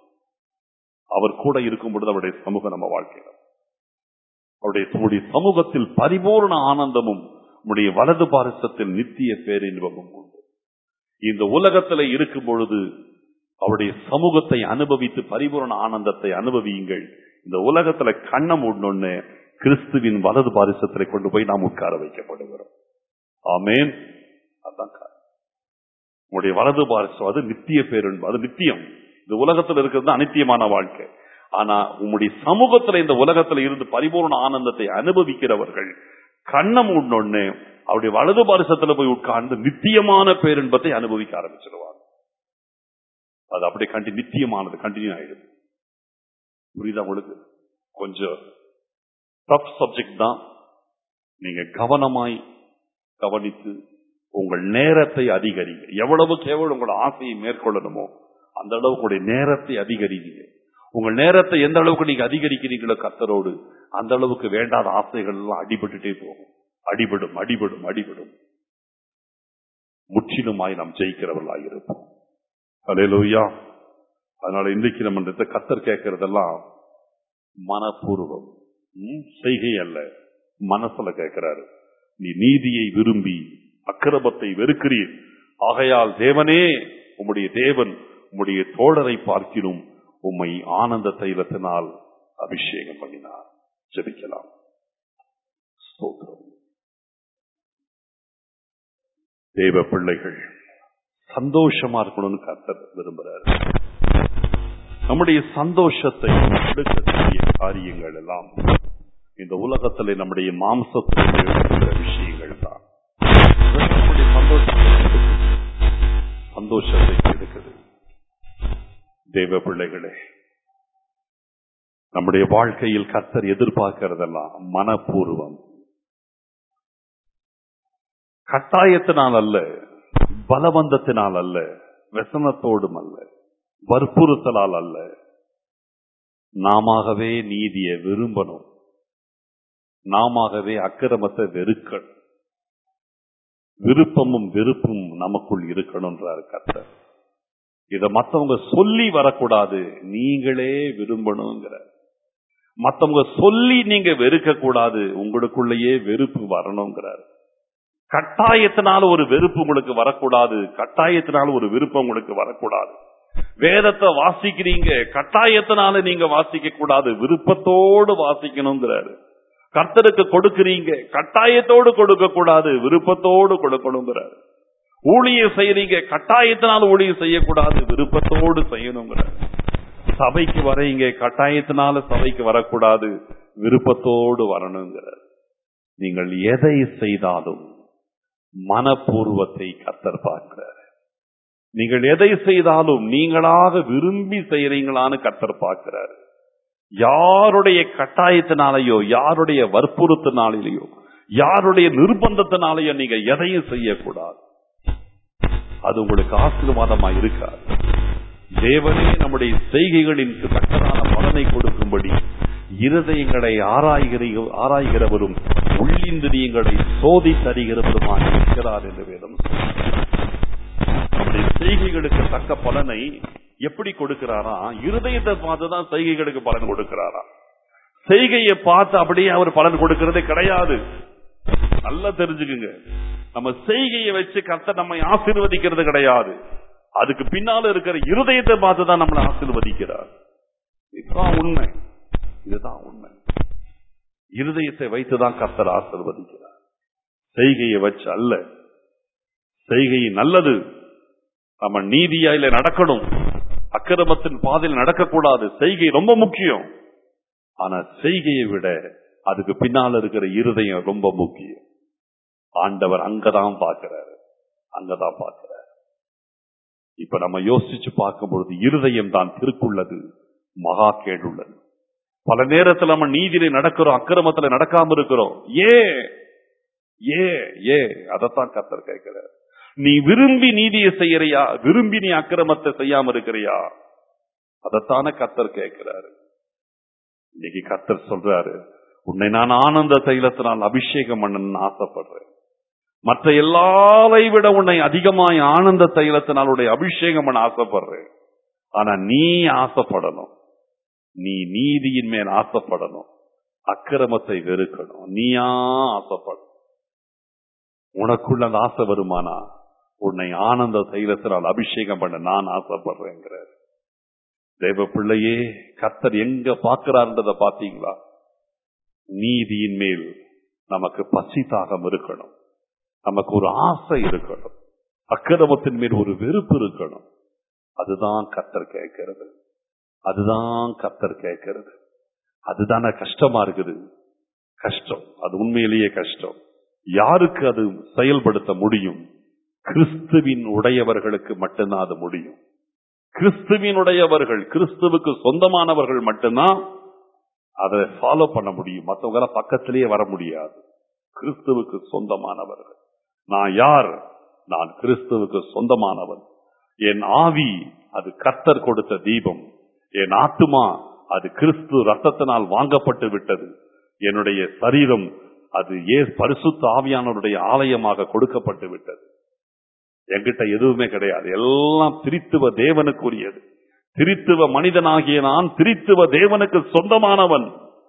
[SPEAKER 1] அவர் கூட இருக்கும் பொழுது அவருடைய சமூகம் நம்ம வாழ்க்கையில அவருடைய உம்முடைய சமூகத்தில் பரிபூர்ண ஆனந்தமும் உம்முடைய வலது பாரசத்தில் நித்திய பேரின்பமும் உண்டு இந்த உலகத்துல இருக்கும் பொழுது அவருடைய சமூகத்தை அனுபவித்து பரிபூரண ஆனந்தத்தை அனுபவியுங்கள் இந்த உலகத்துல கண்ணம் மூடணும்னு கிறிஸ்துவின் வலது பாரிசத்திலே கொண்டு போய் நாம் உட்கார வைக்கப்படுகிறோம் ஆமேன் அதான் காரணம். உங்களுடைய வலது பாரிசம் அது நித்திய பேரன்பு அது நித்தியம் இந்த உலகத்துல இருக்கிறது தான் அனித்தியமான வாழ்க்கை ஆனா உம்முடைய சமூகத்துல இந்த உலகத்துல இருந்து பரிபூர்ண ஆனந்தத்தை அனுபவிக்கிறவர்கள் கண்ணம் மூடணும்னு அவருடைய வலது பாரிசத்துல போய் உட்கார்ந்து நித்தியமான பேரின்பத்தை அனுபவிக்க ஆரம்பிச்சிருவாங்க அது அப்படியே கண்டி நித்தியமானது கண்டினியூ ஆயிடும் புரியுதா உங்களுக்கு கொஞ்சம் டஃப் சப்ஜெக்ட் தான் நீங்க கவனமாய் கவனித்து உங்கள் நேரத்தை அதிகரிங்க எவ்வளவுக்கு எவ்வளவு உங்கள் ஆசையை மேற்கொள்ளணுமோ அந்த அளவுக்கு உங்களுடைய நேரத்தை அதிகரிங்க உங்கள் நேரத்தை எந்த அளவுக்கு நீங்க அதிகரிக்கிறீங்களோ கத்தரோடு அந்த அளவுக்கு வேண்டாத ஆசைகள் எல்லாம் அடிபட்டுட்டே போகும் அடிபடும் அடிபடும் அடிபடும் முற்றிலுமாய் நாம் ஜெயிக்கிறவர்களாக இருப்போம் அலையலூயா அதனால இன்றைக்கு நம்ம இந்த கத்தர் கேட்கறதெல்லாம் மனப்பூர்வம் ம், செய்கை அல்ல மனசுல கேட்கிறாரு நீ நீதியை விரும்பி அக்கிரமத்தை வெறுக்கிறீர் ஆகையால் தேவனே உம்முடைய தேவன் உம்முடைய தோழரை பார்க்கிலும் உம்மை ஆனந்த தைலத்தினால் அபிஷேகம் பண்ணினார் ஜெபிக்கலாம் ஸ்தோத்திரம் தேவ பிள்ளைகள் சந்தோஷமா இருக்கணும்னு கர்த்தர் விரும்புறாரு நம்முடைய சந்தோஷத்தை எடுக்கக்கூடிய காரியங்கள் எல்லாம் இந்த உலகத்திலே நம்முடைய மாம்சத்தில் இருக்கிற விஷயங்கள் தான் நம்முடைய சந்தோஷத்தை கெடுக்குது. சந்தோஷத்தை கெடுக்குது தேவ பிள்ளைகளே நம்முடைய வாழ்க்கையில் கர்த்தர் எதிர்பார்க்கிறதெல்லாம் மனப்பூர்வம் கட்டாயத்தினால் அல்ல பலவந்தத்தினால் அல்ல व्यसனத்தோடும் அல்ல வற்புறுத்தலால் அல்ல நாமவே நீதியை விரும்பணும் நாமவே அக்கிரமத்தை வெறுக்கணும் விருப்பமும் வெறுப்பும் நமக்குள் இருக்கணும்ன்றார் கர்த்தர் இத மத்தவங்க சொல்லி வரக்கூடாது நீங்களே விரும்பணுங்கிற மத்தவங்க சொல்லி நீங்க வெறுக்க கூடாது உங்களுக்குள்ளேயே வெறுப்பு வரணுங்கிறார் கட்டாயத்தினால ஒரு வெறுப்பு உங்களுக்கு வரக்கூடாது கட்டாயத்தினால ஒரு விருப்பம் உங்களுக்கு வரக்கூடாது வேதத்தை வாசிக்கிறீங்க கட்டாயத்தினால நீங்க வாசிக்க கூடாது விருப்பத்தோடு வாசிக்கணுங்கிறாரு கர்த்தருக்கு கொடுக்கிறீங்க கட்டாயத்தோடு கொடுக்க கூடாது விருப்பத்தோடு கொடுக்கணுங்கிறாரு ஊழியம் செய்யறீங்க கட்டாயத்தினால ஊழியம் செய்யக்கூடாது விருப்பத்தோடு செய்யணுங்கிறாரு சபைக்கு வரீங்க கட்டாயத்தினால சபைக்கு வரக்கூடாது விருப்பத்தோடு வரணுங்கிறார் நீங்கள் எதை செய்தாலும் மனப்பூர்வத்தை கத்தர் பார்க்கிறார் நீங்கள் எதை செய்தாலும் நீங்களாக விரும்பி செய்யறீங்களான்னு கத்தர் பார்க்கிறார் யாருடைய கட்டாயத்தினாலேயோ யாருடைய வற்புறுத்தினாலேயோ யாருடைய நிர்பந்தத்தினாலேயோ நீங்க எதையும் செய்யக்கூடாது அது உங்களுக்கு ஆசீர்வாதமா இருக்காது தேவனே நம்முடைய செய்கைகளின் தக்கதான பலனை கொடுக்கும்படி இருதயங்களை ஆராய்கிற ஆராய்கிறவரும் உள்ளிந்திரியங்களை சோதித்தறிகிறவருமாக இருக்கிறார் என்று வேதம் சொல்கிறது. நம்முடைய செய்கைகளுக்கு தக்க பலனை எப்படி கொடுக்கிறாரா இருதயத்தை பார்த்து தான் செய்கைகளுக்கு பலன் கொடுக்கிறாரா செய்கையை பார்த்து அப்படியே அவர் பலன் கொடுக்கிறதே கிடையாது நல்லா தெரிஞ்சுக்குங்க நம்ம செய்கையை வச்சு கர்த்தர் நம்மை ஆசீர்வதிக்கிறது கிடையாது அதுக்கு பின்னால இருக்கிற இருதயத்தை பார்த்து தான் நம்மளை ஆசீர்வதிக்கிறார் இதுதான் உண்மை இதுதான் உண்மை இருதயத்தை வைத்துதான் கர்த்தர் ஆசீர்வதிக்கிறார் செய்கையை வச்சு அல்ல செய்கை நல்லது நம்ம நீதியாயில நடக்கணும் அக்கிரமத்தின் பாதையில் நடக்கக்கூடாது செய்கை ரொம்ப முக்கியம் ஆனா செய்கையை விட அதுக்கு பின்னால இருக்கிற இருதயம் ரொம்ப முக்கியம் ஆண்டவர் அங்கதான் பார்க்கிறாரு அங்கதான் பார்க்கிறார் இப்ப நம்ம யோசிச்சு பார்க்கும் பொழுது இருதயம் தான் திருக்குள்ளது மகா கேடுள்ளது பல நேரத்தில் நம்ம நீதியில நடக்கிறோம் அக்கிரமத்துல நடக்காம இருக்கிறோம் ஏ ஏ ஏ அதத்தான் கத்தர் கேட்கிறார் நீ விரும்பி நீதியை செய்யறியா விரும்பி நீ அக்கிரமத்தை செய்யாம இருக்கிறியா அதத்தான கத்தர் கேட்கிறாரு இன்னைக்கு கத்தர் சொல்றாரு உன்னை நான் ஆனந்த தைலத்தினால் அபிஷேகம் பண்ணணும்னு ஆசைப்படுறேன் மற்ற எல்லாரை விட உன்னை அதிகமாய் ஆனந்த தைலத்தினால் உடைய அபிஷேகம் பண்ண ஆசைப்படுறேன் ஆனா நீ ஆசைப்படணும் நீ நீதியின் மேல் ஆசைப்படணும் அக்கிரமத்தை வெறுக்கணும் நீயா ஆசைப்படணும் உனக்குள்ள அந்த ஆசை வருமானா உன்னை ஆனந்த தைலத்தினால் அபிஷேகம் பண்ண நான் ஆசைப்படுறேங்கிறார் தேவ பிள்ளையே கத்தர் எங்க பார்க்கிறார்ன்றத பாத்தீங்களா நீதியின் மேல் நமக்கு பசி தாகம் இருக்கணும் நமக்கு ஒரு ஆசை இருக்கணும் அக்கிரமத்தின் மேல் ஒரு வெறுப்பு இருக்கணும் அதுதான் கத்தர் கேட்கிறது அதுதான் கத்தர் கேட்கிறது அதுதானே கஷ்டமா இருக்குது கஷ்டம் அது உண்மையிலேயே கஷ்டம் யாருக்கு அது செயல்படுத்த முடியும் கிறிஸ்துவின் உடையவர்களுக்கு மட்டும்தான் அது முடியும் கிறிஸ்துவின் உடையவர்கள் கிறிஸ்துவுக்கு சொந்தமானவர்கள் மட்டும்தான் அதை ஃபாலோ பண்ண முடியும் மற்றவங்க பக்கத்திலேயே வர முடியாது கிறிஸ்துவுக்கு சொந்தமானவர்கள் நான் யார் நான் கிறிஸ்துவுக்கு சொந்தமானவன் என் ஆவி அது கர்த்தர் கொடுத்த தீபம் என் ஆத்துமா அது கிறிஸ்து ரத்தத்தினால் வாங்கப்பட்டு விட்டது என்னுடைய சரீரம் அது ஏ பரிசுத்த ஆவியானவருடைய ஆலயமாக கொடுக்கப்பட்டு விட்டது என்கிட்ட எதுவுமே கிடையாது எல்லாம் திரித்துவ தேவனுக்குரியது திரித்துவ மனிதனாகிய நான் திரித்துவ தேவனுக்கு சொந்தமானவன்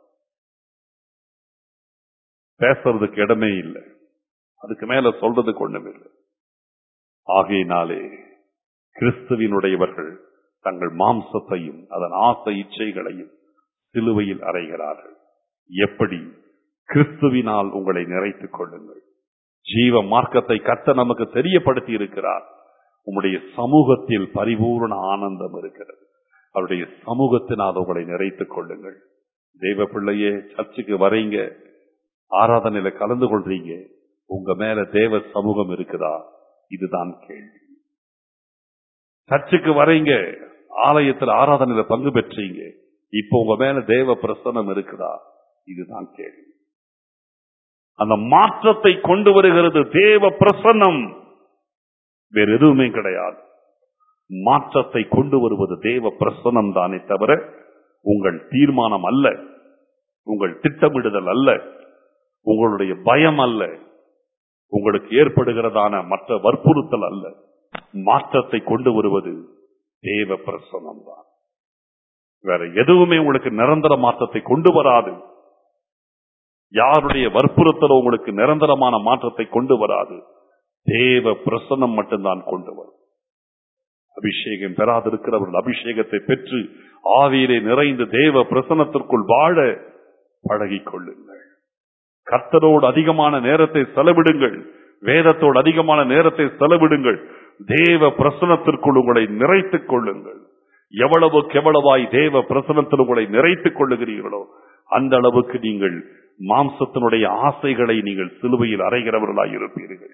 [SPEAKER 1] பேசுறதுக்கு இடமே இல்லை அதுக்கு மேல சொல்றதுக்கு ஒண்ணுமே இல்லை ஆகையினாலே கிறிஸ்துவினுடையவர்கள் தங்கள் மாம்சத்தையும் அதன் ஆசை இச்சைகளையும் சிலுவையில் அறைகிறார்கள் எப்படி கிறிஸ்துவினால் உங்களை நிறைத்துக் கொள்ளுங்கள் ஜீவ மார்க்கத்தை கத்த நமக்கு தெரியப்படுத்தி இருக்கிறார் உம்முடைய சமூகத்தில் பரிபூர்ண ஆனந்தம் இருக்கிறது அவருடைய சமூகத்தினால் உங்களை நிறைத்துக் கொள்ளுங்கள் தெய்வ பிள்ளையே சர்ச்சுக்கு வரீங்க ஆராதனையில கலந்து கொள்றீங்க உங்க மேல தேவ சமூகம் இருக்குதா இதுதான் கேள்வி சர்ச்சுக்கு வரீங்க ஆலயத்தில் ஆராதனையில பங்கு பெற்றீங்க இப்ப உங்க மேல தேவ பிரசனம் இருக்குதா இதுதான் கேள்வி அந்த மாற்றத்தை கொண்டு வருகிறது தேவ பிரசன்னம் வேற எதுவுமே கிடையாது மாற்றத்தை கொண்டு வருவது தேவ பிரசனம் தானே தவிர உங்கள் தீர்மானம் அல்ல உங்கள் திட்டமிடுதல் அல்ல உங்களுடைய பயம் அல்ல உங்களுக்கு ஏற்படுகிறதான மற்ற வற்புறுத்தல் அல்ல மாற்றத்தை கொண்டு வருவது தேவ பிரசனம் தான் வேற எதுவுமே உங்களுக்கு நிரந்தர மாற்றத்தை கொண்டு வராது யாருடைய வற்புறுத்தலோ உங்களுக்கு நிரந்தரமான மாற்றத்தை கொண்டு வராது தேவ பிரசன்னம் மட்டும்தான் கொண்டு வரும் அபிஷேகம் பெறாதிருக்கிறவர்கள் அபிஷேகத்தை பெற்று ஆவியிலே நிறைந்து தேவ பிரசனத்திற்குள் வாழ பழகிக் கொள்ளுங்கள் கர்த்தரோடு அதிகமான நேரத்தை செலவிடுங்கள் வேதத்தோடு அதிகமான நேரத்தை செலவிடுங்கள் தேவ பிரசனத்திற்குள் உங்களை நிறைத்துக் கொள்ளுங்கள் எவ்வளவுக்கு எவ்வளவாய் தேவ பிரசனத்தில் உங்களை நிறைத்துக் கொள்ளுகிறீர்களோ அந்த அளவுக்கு நீங்கள் மாம்சத்தினுடைய ஆசைகளை நீங்கள் சிலுவையில் அறைகிறவர்களாய் இருப்பீர்கள்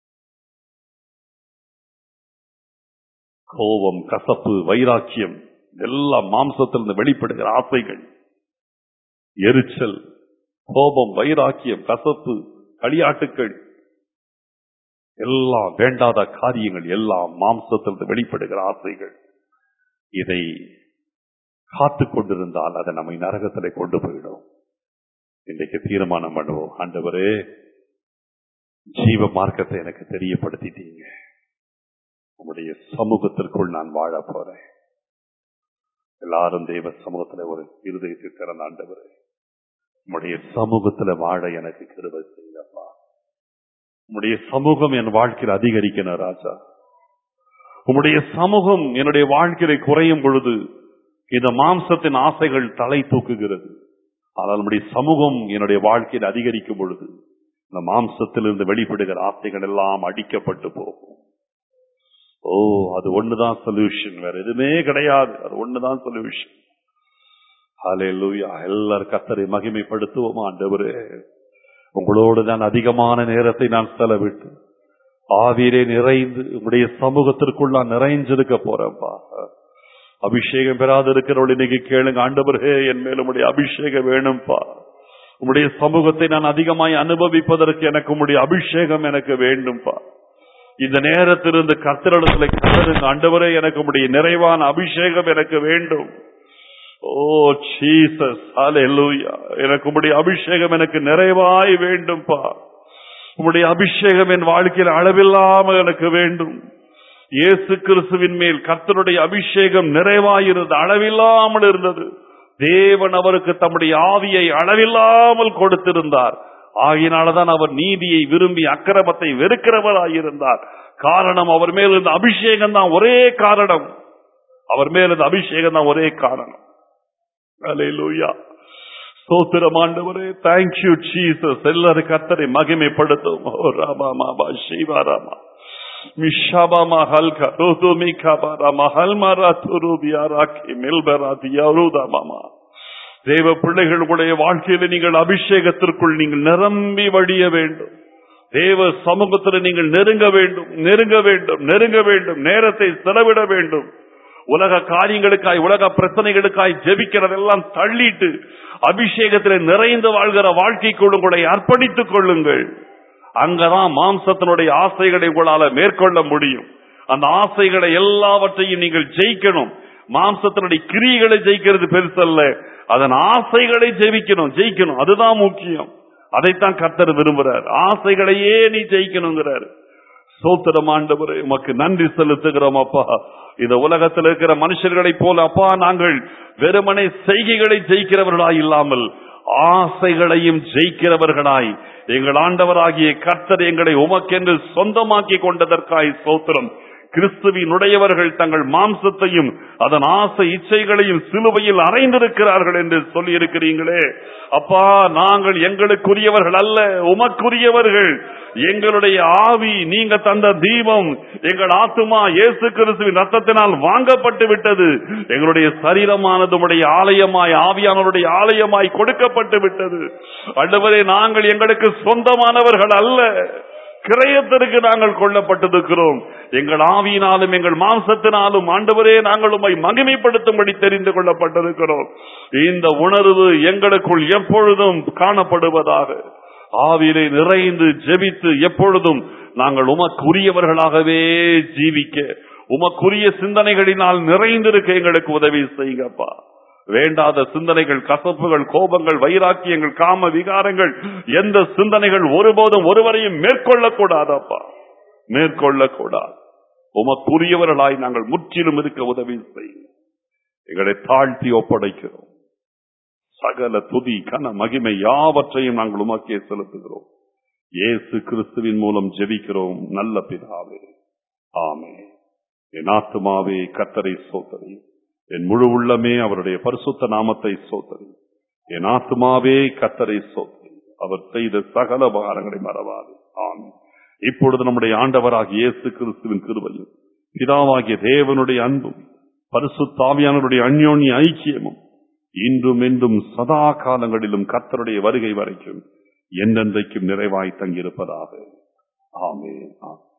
[SPEAKER 1] கோபம் கசப்பு வைராக்கியம் எல்லாம் மாம்சத்திலிருந்து வெளிப்படுகிற ஆசைகள் எரிச்சல் கோபம் வைராக்கியம் கசப்பு களியாட்டுக்கள் எல்லா வேண்டாத காரியங்கள் எல்லாம் மாம்சத்திலிருந்து வெளிப்படுகிற ஆசைகள் இதை காத்து கொண்டிருந்தால் அதை நம்மை நரகத்திலே கொண்டு போயிடும் இன்றைக்கு தீர்மானம் பண்ணுவோம் ஆண்டவரே ஜீவ மார்க்கத்தை எனக்கு தெரியப்படுத்திட்டீங்க உங்களுடைய சமூகத்திற்குள் நான் வாழ போறேன் எல்லாரும் தெய்வ சமூகத்துல ஒரு இருதயத்தை திறந்த ஆண்டவரே உங்களுடைய சமூகத்துல வாழ எனக்கு கிருபை செய்யப்பா உங்களுடைய சமூகம் என் வாழ்க்கையில் அதிகரிக்கணும் ராஜா உம்முடைய சமூகம் என்னுடைய வாழ்க்கையில குறையும் பொழுது இந்த மாம்சத்தின் ஆசைகள் தலை தூக்குகிறது ஆனால் நம்முடைய சமூகம் என்னுடைய வாழ்க்கையில் அதிகரிக்கும் பொழுது இந்த மாம்சத்திலிருந்து வெளிப்படுகிற ஆசைகள் எல்லாம் அடிக்கப்பட்டு போகும் ஓ அது ஒண்ணுதான் சொல்யூஷன் வேற எதுவுமே கிடையாது அது ஒண்ணுதான் சொல்யூஷன் ஹalleluya எல்லாரும் கத்தரை மகிமைப்படுத்துவோமா ஆண்டவரே உங்களோடு நான் அதிகமான நேரத்தை நான் செலவிட்டு ஆவியிலே நிறைந்து உங்களுடைய சமூகத்திற்குள் நான் நிறைஞ்சிருக்க போறேன்ப்பா அபிஷேகம் பெறாத இருக்கிறவள் இன்னைக்கு கேளுங்க ஆண்டவரே என் மேல உடைய அபிஷேகம் வேணும்பா உம்முடைய சமூகத்தை நான் அதிகமாய் அனுபவிப்பதற்கு எனக்கு உம்முடைய அபிஷேகம் எனக்கு வேண்டும்பா இந்த நேரத்திலிருந்து கத்திரிடத்துல கத்தருங்க ஆண்டவரே எனக்கு உம்முடைய நிறைவான அபிஷேகம் எனக்கு வேண்டும் ஓ ஜீசஸ் ஹalleluya எனக்கு உம்முடைய அபிஷேகம் எனக்கு நிறைவாய் வேண்டும்பா உம்முடைய அபிஷேகம் என் வாழ்க்கையில் அளவில்லாமல் எனக்கு வேண்டும் இயேசு கிறிஸ்துவின் மேல் கர்த்தருடைய அபிஷேகம் நிறைவாயிருந்தது அளவில்லாமல் இருந்தது தேவன் அவருக்கு தம்முடைய ஆவியை அளவில்லாமல் கொடுத்திருந்தார் ஆகினால்தான் அவர் நீதியை விரும்பி அக்கிரமத்தை வெறுக்கிறவராயிருந்தார் காரணம் அவர் மேல் இருந்த அபிஷேகம் தான் ஒரே காரணம் அவர் மேல் இருந்த அபிஷேகம் தான் ஒரே காரணம் அல்லேலூயா ஸ்தோத்திரம் ஆண்டவரே தேங்க்யூ ஜீசஸ் எல்லாரும் கத்தரை மகிமைப்படுத்தும் ஓ ராமா மாபா சிவா ராமா மிஷாபாமா ஹல்கா ரோதோ மிகாபாராமா ஹல்மாரா துருபியாராக்கி மெல்பரா தியாருதா மாமா தேவ பிள்ளைகளுடைய வாழ்க்கையில நீங்கள் அபிஷேகத்திற்குள் நீங்கள் நிரம்பி வடிய வேண்டும் தேவ சமூகத்தில் நீங்கள் நெருங்க வேண்டும் நெருங்க வேண்டும் நெருங்க வேண்டும் நேரத்தை செலவிட வேண்டும் உலக காரியங்களுக்காய் உலக பிரச்சனைகளுக்காய் ஜெபிக்கிறதெல்லாம் தள்ளிட்டு அபிஷேகத்தில் நிறைந்து வாழ்கிற வாழ்க்கைக்குள் உங்களை அர்ப்பணித்துக் கொள்ளுங்கள் அங்கதான் மாம்சத்தினுடைய ஆசைகளை உங்களால மேற்கொள்ள முடியும் அந்த ஆசைகளை எல்லாவற்றையும் நீங்கள் ஜெயிக்கணும் மாம்சத்தினுடைய கிரியைகளை ஜெயிக்கிறது பெருசல்ல அதன் ஆசைகளை ஜெயிக்கணும் ஜெயிக்கணும் அதுதான் முக்கியம் அதைத்தான் கர்த்தர் விரும்புறார் ஆசைகளையே நீ ஜெயிக்கணுங்கிறார் சோத்திரம் ஆண்டவரே உமக்கு நன்றி செலுத்துகிறோம் அப்பா இந்த உலகத்தில் இருக்கிற மனுஷர்களைப் போல அப்பா நாங்கள் வெறுமனை செய்கைகளை ஜெயிக்கிறவர்களாய் இல்லாமல் ஆசைகளையும் ஜெயிக்கிறவர்களாய் எங்கள் ஆண்டவராகிய கர்த்தர் எங்களை உமக்கென்று சொந்தமாக்கி கொண்டதற்காய் சோத்திரம் கிறிஸ்துவினுடையவர்கள் தங்கள் மாம்சத்தையும் அதன் ஆசை இச்சைகளையும் சிலுவையில் அறைந்திருக்கிறார்கள் என்று சொல்லி இருக்கிறீங்களே அப்பா நாங்கள் எங்களுக்குரியவர்கள் அல்ல உமக்குரியவர்கள் எங்களுடைய ஆவி நீங்க தந்த தீபம் எங்கள் ஆத்துமா இயேசு கிறிஸ்துவின் ரத்தத்தினால் வாங்கப்பட்டு விட்டது எங்களுடைய சரீரமானது உடைய ஆலயமாய் ஆவியானவருடைய ஆலயமாய் கொடுக்கப்பட்டு விட்டது அண்டவரே நாங்கள் எங்களுக்கு சொந்தமானவர்கள் அல்ல கிரயத்திற்கு நாங்கள் கொல்லப்பட்டிருக்கிறோம் எங்கள் ஆவியினாலும் எங்கள் மாம்சத்தினாலும் ஆண்டவரே நாங்கள் உம்மை மகிமைப்படுத்தும்படி தெரிந்து கொள்ளப்பட்டிருக்கிறோம் இந்த உணர்வு எங்களுக்குள் எப்பொழுதும் காணப்படுவதாக ஆவியிலே நிறைந்து ஜெபித்து எப்பொழுதும் நாங்கள் உமக்குரியவர்களாகவே ஜீவிக்க உமக்குரிய சிந்தனைகளினால் நிறைந்திருக்க எங்களுக்கு உதவி செய்யுங்கப்பா வேண்டாத சிந்தனைகள் கசப்புகள் கோபங்கள் வைராக்கியங்கள் காம விகாரங்கள் எந்த சிந்தனைகள் ஒருபோதும் ஒருவரையும் மேற்கொள்ளக்கூடாதப்பா மேற்கொள்ளக்கூடாது உமக்குரியவர்களாய் நாங்கள் முற்றிலும் இருக்க உதவி செய்யும் எங்களை தாழ்த்தி ஒப்படைக்கிறோம் சகல துதி கன மகிமை யாவற்றையும் நாங்கள் உமக்கே செலுத்துகிறோம் இயேசு கிறிஸ்துவின் மூலம் ஜெபிக்கிறோம் நல்ல பிதாவே ஆமே என் ஆத்துமாவே கத்தரை சோதரி என் முழு உள்ளமே அவருடைய பரிசுத்த நாமத்தை சோதரி என் ஆத்துமாவே கத்தரை சோதரி அவர் செய்த சகல உபகாரங்களை மறவாது ஆமே இப்பொழுது நம்முடைய ஆண்டவராகிய இயேசு கிறிஸ்துவின் கிருபையும் பிதாவாகிய தேவனுடைய அன்பும் பரிசுத்தாவியானவருடைய அந்யோன்ய ஐக்கியமும் இன்றும் என்றும் சதா காலங்களிலும் கத்தருடைய வருகை வரைக்கும் என்றென்றைக்கும் நிறைவாய் தங்கியிருப்பதாக ஆமே ஆ